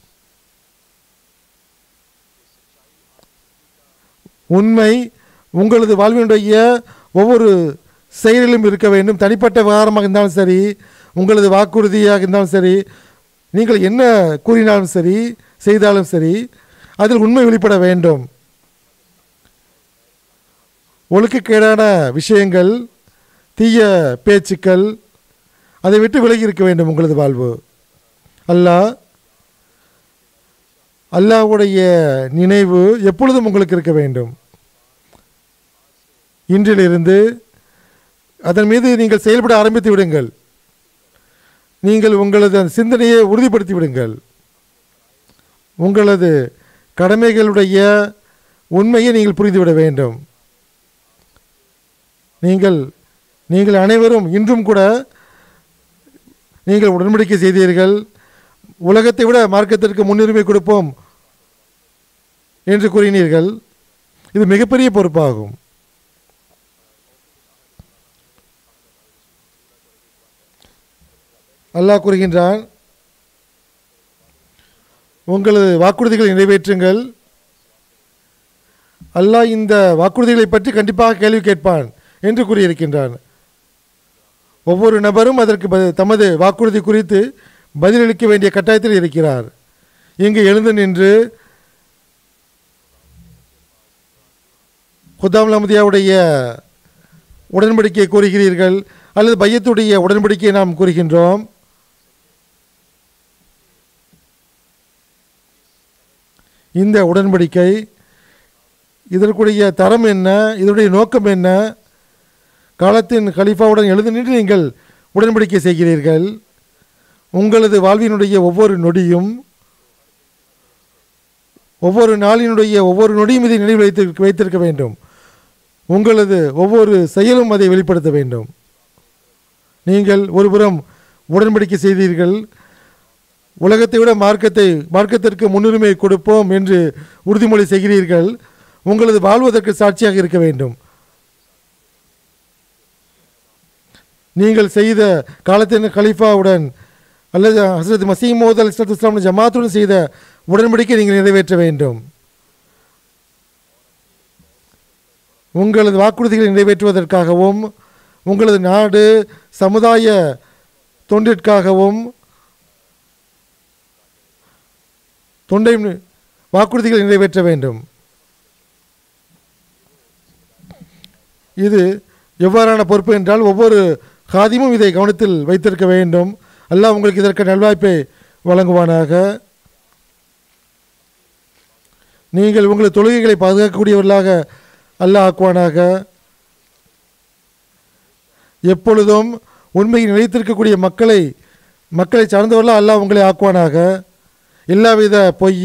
உண்மை உங்களது வாழ்வினுடைய ஒவ்வொரு செயலிலும் இருக்க வேண்டும் தனிப்பட்ட விவகாரமாக இருந்தாலும் சரி உங்களது வாக்குறுதியாக இருந்தாலும் சரி நீங்கள் என்ன கூறினாலும் சரி செய்தாலும் சரி அதில் உண்மை வெளிப்பட வேண்டும் ஒழுக்கக்கேடான விஷயங்கள் தீய பேச்சுக்கள் அதை விட்டு விலகி இருக்க வேண்டும் உங்களது வாழ்வு அல்லாஹ் அல்லாஹ்வுடைய நினைவு எப்பொழுதும் உங்களுக்கு இருக்க வேண்டும் இன்றிலிருந்து அதன் மீது நீங்கள் செயல்பட ஆரம்பித்து விடுங்கள் நீங்கள் உங்களது அந்த சிந்தனையை உறுதிப்படுத்தி விடுங்கள் உங்களது கடமைகளுடைய உண்மையை நீங்கள் புரிந்துவிட வேண்டும் நீங்கள் நீங்கள் அனைவரும் இன்றும் கூட நீங்கள் உடன்படிக்கை செய்தீர்கள் உலகத்தை விட மார்க்கத்திற்கு முன்னுரிமை கொடுப்போம் என்று கூறினீர்கள் இது மிகப்பெரிய பொறுப்பாகும் அல்லாஹ் கூறுகின்றான் உங்களது வாக்குறுதிகளை நிறைவேற்றுங்கள் அல்லாஹ் இந்த வாக்குறுதிகளை பற்றி கண்டிப்பாக கேள்வி கேட்பான் என்று கூறியிருக்கின்றான் ஒவ்வொரு நபரும் அதற்கு ப- தமது வாக்குறுதி குறித்து பதிலளிக்க வேண்டிய கட்டாயத்தில் இருக்கிறார் இங்கு எழுந்து நின்று குதாம் லமதியாவுடைய உடன்படிக்கையை கூறுகிறீர்கள் அல்லது பையத்துடைய உடன்படிக்கையை நாம் கூறுகின்றோம் இந்த உடன்படிக்கை இதற்குடைய தரம் என்ன இதனுடைய நோக்கம் என்ன காலத்தின் கலிஃபாவுடன் எழுந்து நின்று நீங்கள் உடன்படிக்கை செய்கிறீர்கள் உங்களது வாழ்வினுடைய ஒவ்வொரு நொடியும் ஒவ்வொரு நாளினுடைய ஒவ்வொரு நொடியும் இதை நினைவு வைத்திருக்க வைத்திருக்க வேண்டும் உங்களது ஒவ்வொரு செயலும் அதை வெளிப்படுத்த வேண்டும் நீங்கள் ஒருபுறம் உடன்படிக்கை செய்தீர்கள் உலகத்தை விட மார்க்கத்தை மார்க்கத்திற்கு முன்னுரிமை கொடுப்போம் என்று உறுதிமொழி செய்கிறீர்கள் உங்களது வாழ்வதற்கு சாட்சியாக இருக்க வேண்டும் நீங்கள் செய்த காலத்தின் கலீஃபாவுடன் அல்லது ஹசரத் மசீமோத் அலி இஸ்லாத்து இஸ்லாம் ஜமாத்துடன் செய்த உடன்படிக்கை நீங்கள் நிறைவேற்ற வேண்டும் உங்களது வாக்குறுதிகளை நிறைவேற்றுவதற்காகவும் உங்களது நாடு சமுதாய தொண்டிற்காகவும் தொண்டை வாக்குறுதிகளை நிறைவேற்ற வேண்டும் இது எவ்வாறான பொறுப்பு என்றால் ஒவ்வொரு காதிமும் இதை கவனத்தில் வைத்திருக்க வேண்டும் அல்லாஹ் உங்களுக்கு இதற்கு நல்வாய்ப்பை வழங்குவானாக நீங்கள் உங்களது தொழுகைகளை பாதுகாக்கக்கூடியவர்களாக அல்லாஹ் ஆக்குவானாக எப்பொழுதும் உண்மையை நிலைத்திருக்கக்கூடிய மக்களை மக்களை சார்ந்தவர்களாக அல்லாஹ் உங்களை ஆக்குவானாக எல்லாவித பொய்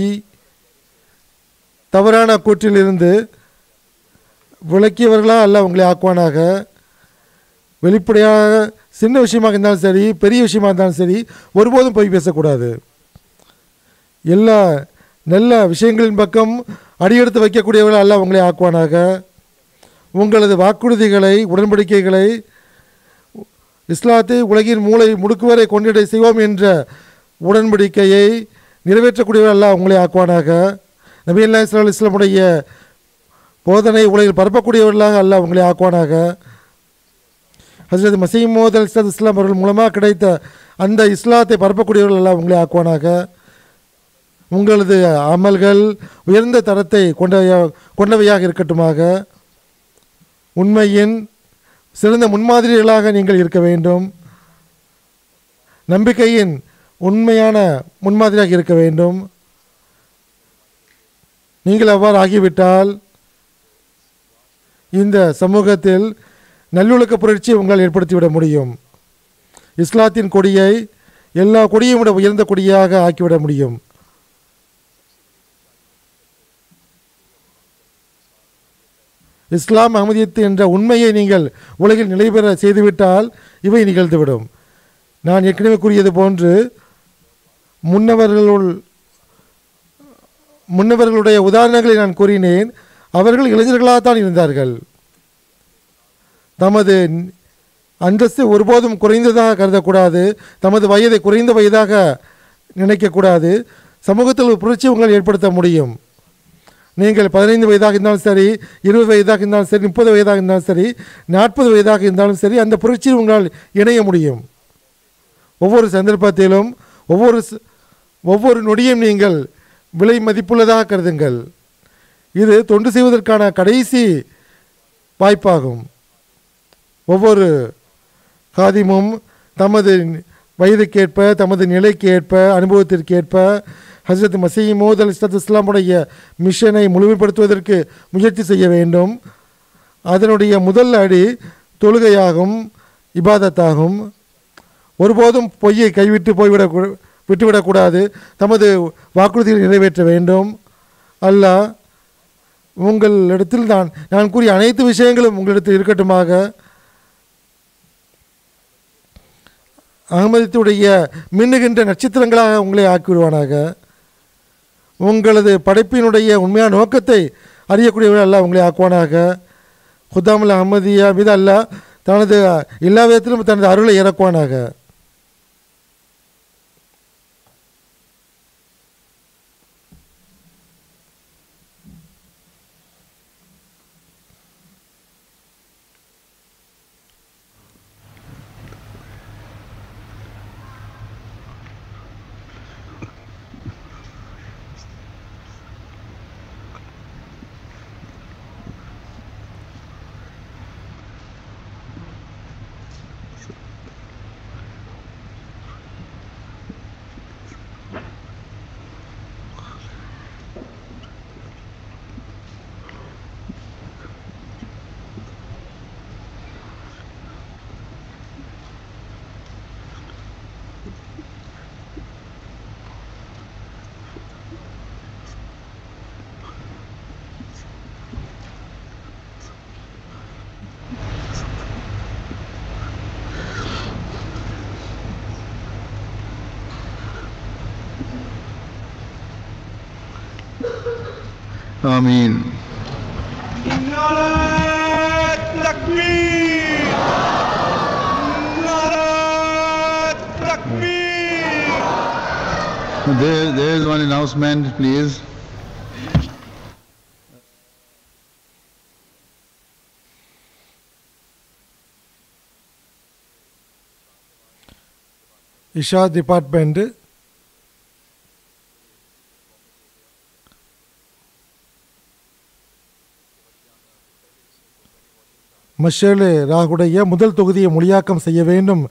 தவறான கூற்றிலிருந்து விளக்கியவர்களாக அல்லாஹ் உங்களை ஆக்குவானாக வெளிப்படையாக சின்ன விஷயமாக இருந்தாலும் சரி பெரிய விஷயமாக இருந்தாலும் சரி ஒருபோதும் பொய் பேசக்கூடாது எல்லா நல்ல விஷயங்களின் பக்கம் அடியெடுத்து வைக்கக்கூடியவர்கள் அல்லாஹ் உங்களை ஆக்குவானாக உங்களது வாக்குறுதிகளை உடன்படிக்கைகளை இஸ்லாத்தை உலகின் மூளை முடுக்கு வரை கொண்டிட செய்வோம் என்ற உடன்படிக்கையை நிறைவேற்றக்கூடியவர்கள் அல்லாஹ் உங்களை ஆக்குவானாக நபி அல்லா இஸ்லாம் இஸ்லாமுடைய போதனை உலகில் பரப்பக்கூடியவர்களாக அல்லாஹ் உங்களை ஆக்குவானாக ஹசரத் மசீமோத் அல் இஸ்லாத் இஸ்லாம் அவர்கள் மூலமாக கிடைத்த அந்த இஸ்லாத்தை பரப்பக்கூடியவர்கள் எல்லாம் உங்களை ஆக்குவானாக உங்களது அமல்கள் உயர்ந்த தரத்தை கொண்டவையா கொண்டவையாக இருக்கட்டுமாக உண்மையின் சிறந்த முன்மாதிரிகளாக நீங்கள் இருக்க வேண்டும் நம்பிக்கையின் உண்மையான முன்மாதிரியாக இருக்க வேண்டும் நீங்கள் அவ்வாறு ஆகிவிட்டால் இந்த சமூகத்தில் நல்லொழுக்க புரட்சியை உங்களால் ஏற்படுத்திவிட முடியும் இஸ்லாத்தின் கொடியை எல்லா கொடியும் விட உயர்ந்த கொடியாக ஆக்கிவிட முடியும் இஸ்லாம் அகமதியத்து என்ற உண்மையை நீங்கள் உலகில் நிலைபெற செய்துவிட்டால் இவை நிகழ்ந்துவிடும் நான் ஏற்கனவே கூறியது போன்று முன்னவர்களுள் முன்னவர்களுடைய உதாரணங்களை நான் கூறினேன் அவர்கள் இளைஞர்களாகத்தான் இருந்தார்கள் தமது அந்தஸ்து ஒருபோதும் குறைந்ததாக கருதக்கூடாது தமது வயதை குறைந்த வயதாக நினைக்கக்கூடாது சமூகத்தில் ஒரு புரட்சி உங்களால் ஏற்படுத்த முடியும் நீங்கள் பதினைந்து வயதாக இருந்தாலும் சரி இருபது வயதாக இருந்தாலும் சரி முப்பது வயதாக இருந்தாலும் சரி நாற்பது வயதாக இருந்தாலும் சரி அந்த புரட்சியில் உங்களால் இணைய முடியும் ஒவ்வொரு சந்தர்ப்பத்திலும் ஒவ்வொரு ச- ஒவ்வொரு நொடியும் நீங்கள் விலை மதிப்புள்ளதாக கருதுங்கள் இது தொண்டு செய்வதற்கான கடைசி வாய்ப்பாகும் ஒவ்வொரு காதிமும் தமது வயதுக்கேற்ப தமது நிலைக்கேற்ப அனுபவத்திற்கேற்ப ஹசரத் மசீமோத் அல் இஸ்லாத் இஸ்லாமுடைய மிஷனை முழுமைப்படுத்துவதற்கு முயற்சி செய்ய வேண்டும் அதனுடைய முதல் அடி தொழுகையாகும் இபாதத்தாகும் ஒருபோதும் பொய்யை கைவிட்டு போய்விட விட்டுவிடக்கூடாது தமது வாக்குறுதிகளை நிறைவேற்ற வேண்டும் அல்லாஹ் உங்களிடத்தில் நான் நான் கூறிய அனைத்து விஷயங்களும் உங்களிடத்தில் இருக்கட்டுமாக அகமதித்துடைய மின்னுகின்ற நட்சத்திரங்களாக உங்களை ஆக்கிவிடுவானாக உங்களது படைப்பினுடைய உண்மையான நோக்கத்தை அறியக்கூடியவர்கள் அல்லாஹ் உங்களை ஆக்குவானாக குத்தாமுல் அஹமதியா மீது அல்லாஹ் தனது எல்லா விதத்திலும் தனது அருளை இறக்குவானாக آمين नारा तकबीर नारा तकबीर There, there is one announcement, please. இஷா டிபார்ட்மெண்ட்டு மஷேலு ராகுடைய முதல் தொகுதியை மொழியாக்கம் செய்ய வேண்டும்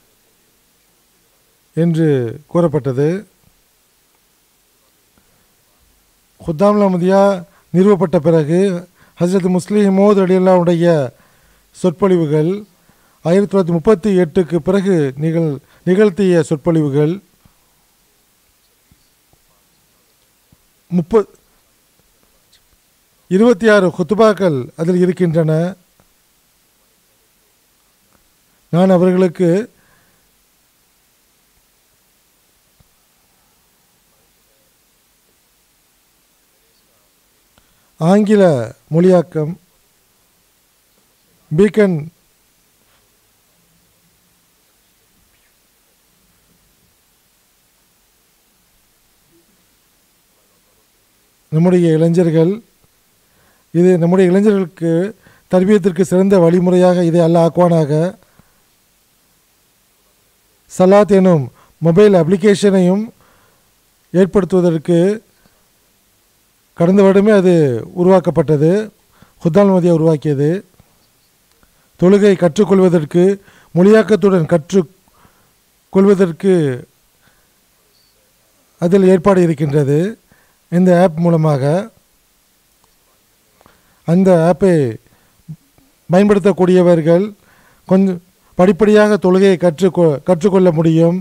என்று கூறப்பட்டது குத்தாம் அஹமதியா நிறுவப்பட்ட பிறகு ஹசரத் முஸ்லிம் மோத் அடியல்லாவுடைய சொற்பொழிவுகள் ஆயிரத்தி தொள்ளாயிரத்தி முப்பத்தி எட்டுக்கு பிறகு நிகழ் நிகழ்த்திய சொற்பொழிவுகள் முப்ப இருபத்தி ஆறு குத்துபாக்கள் அதில் இருக்கின்றன நான் அவர்களுக்கு ஆங்கில மொழியாக்கம் பீக்கன் நம்முடைய இளைஞர்கள் இது நம்முடைய இளைஞர்களுக்கு தர்பியத்திற்கு சிறந்த வழிமுறையாக இதை அல்ல ஆக்குவானாக சலாத் எனும் மொபைல் அப்ளிகேஷனையும் ஏற்படுத்துவதற்கு கடந்த வருடமே அது உருவாக்கப்பட்டது ஹுத்தால் மதியா உருவாக்கியது தொழுகை கற்றுக்கொள்வதற்கு மொழியாக்கத்துடன் கற்றுக் கொள்வதற்கு அதில் ஏற்பாடு இருக்கின்றது இந்த ஆப் மூலமாக அந்த ஆப்பை பயன்படுத்தக்கூடியவர்கள் கொஞ்சம் படிப்படியாக தொழுகையை கற்றுக்கொ கற்றுக்கொள்ள முடியும்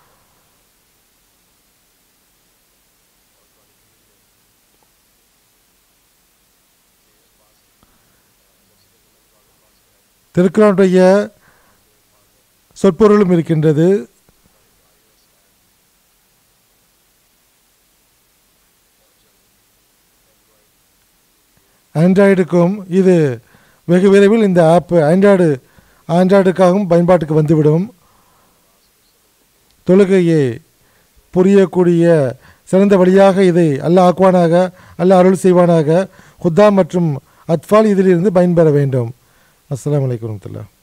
திருக்குறானுடைய சொற்பொருளும் இருக்கின்றது ஆண்ட்ராய்டுக்கும் இது வெகு விரைவில் இந்த ஆப் ஆண்ட்ராய்டு ஆண்ட்ராய்டுக்காகவும் பயன்பாட்டுக்கு வந்துவிடும் தொழுகையை புரியக்கூடிய சிறந்த வழியாக இதை அல்லாஹ் ஆக்குவானாக அல்லாஹ் அருள் செய்வானாக ஹுத்தா மற்றும் அத்ஃபால் இதிலிருந்து பயன்பெற வேண்டும் அஸ்ஸலாமு அலைக்கும் வரஹ்மத்துல்லாஹ்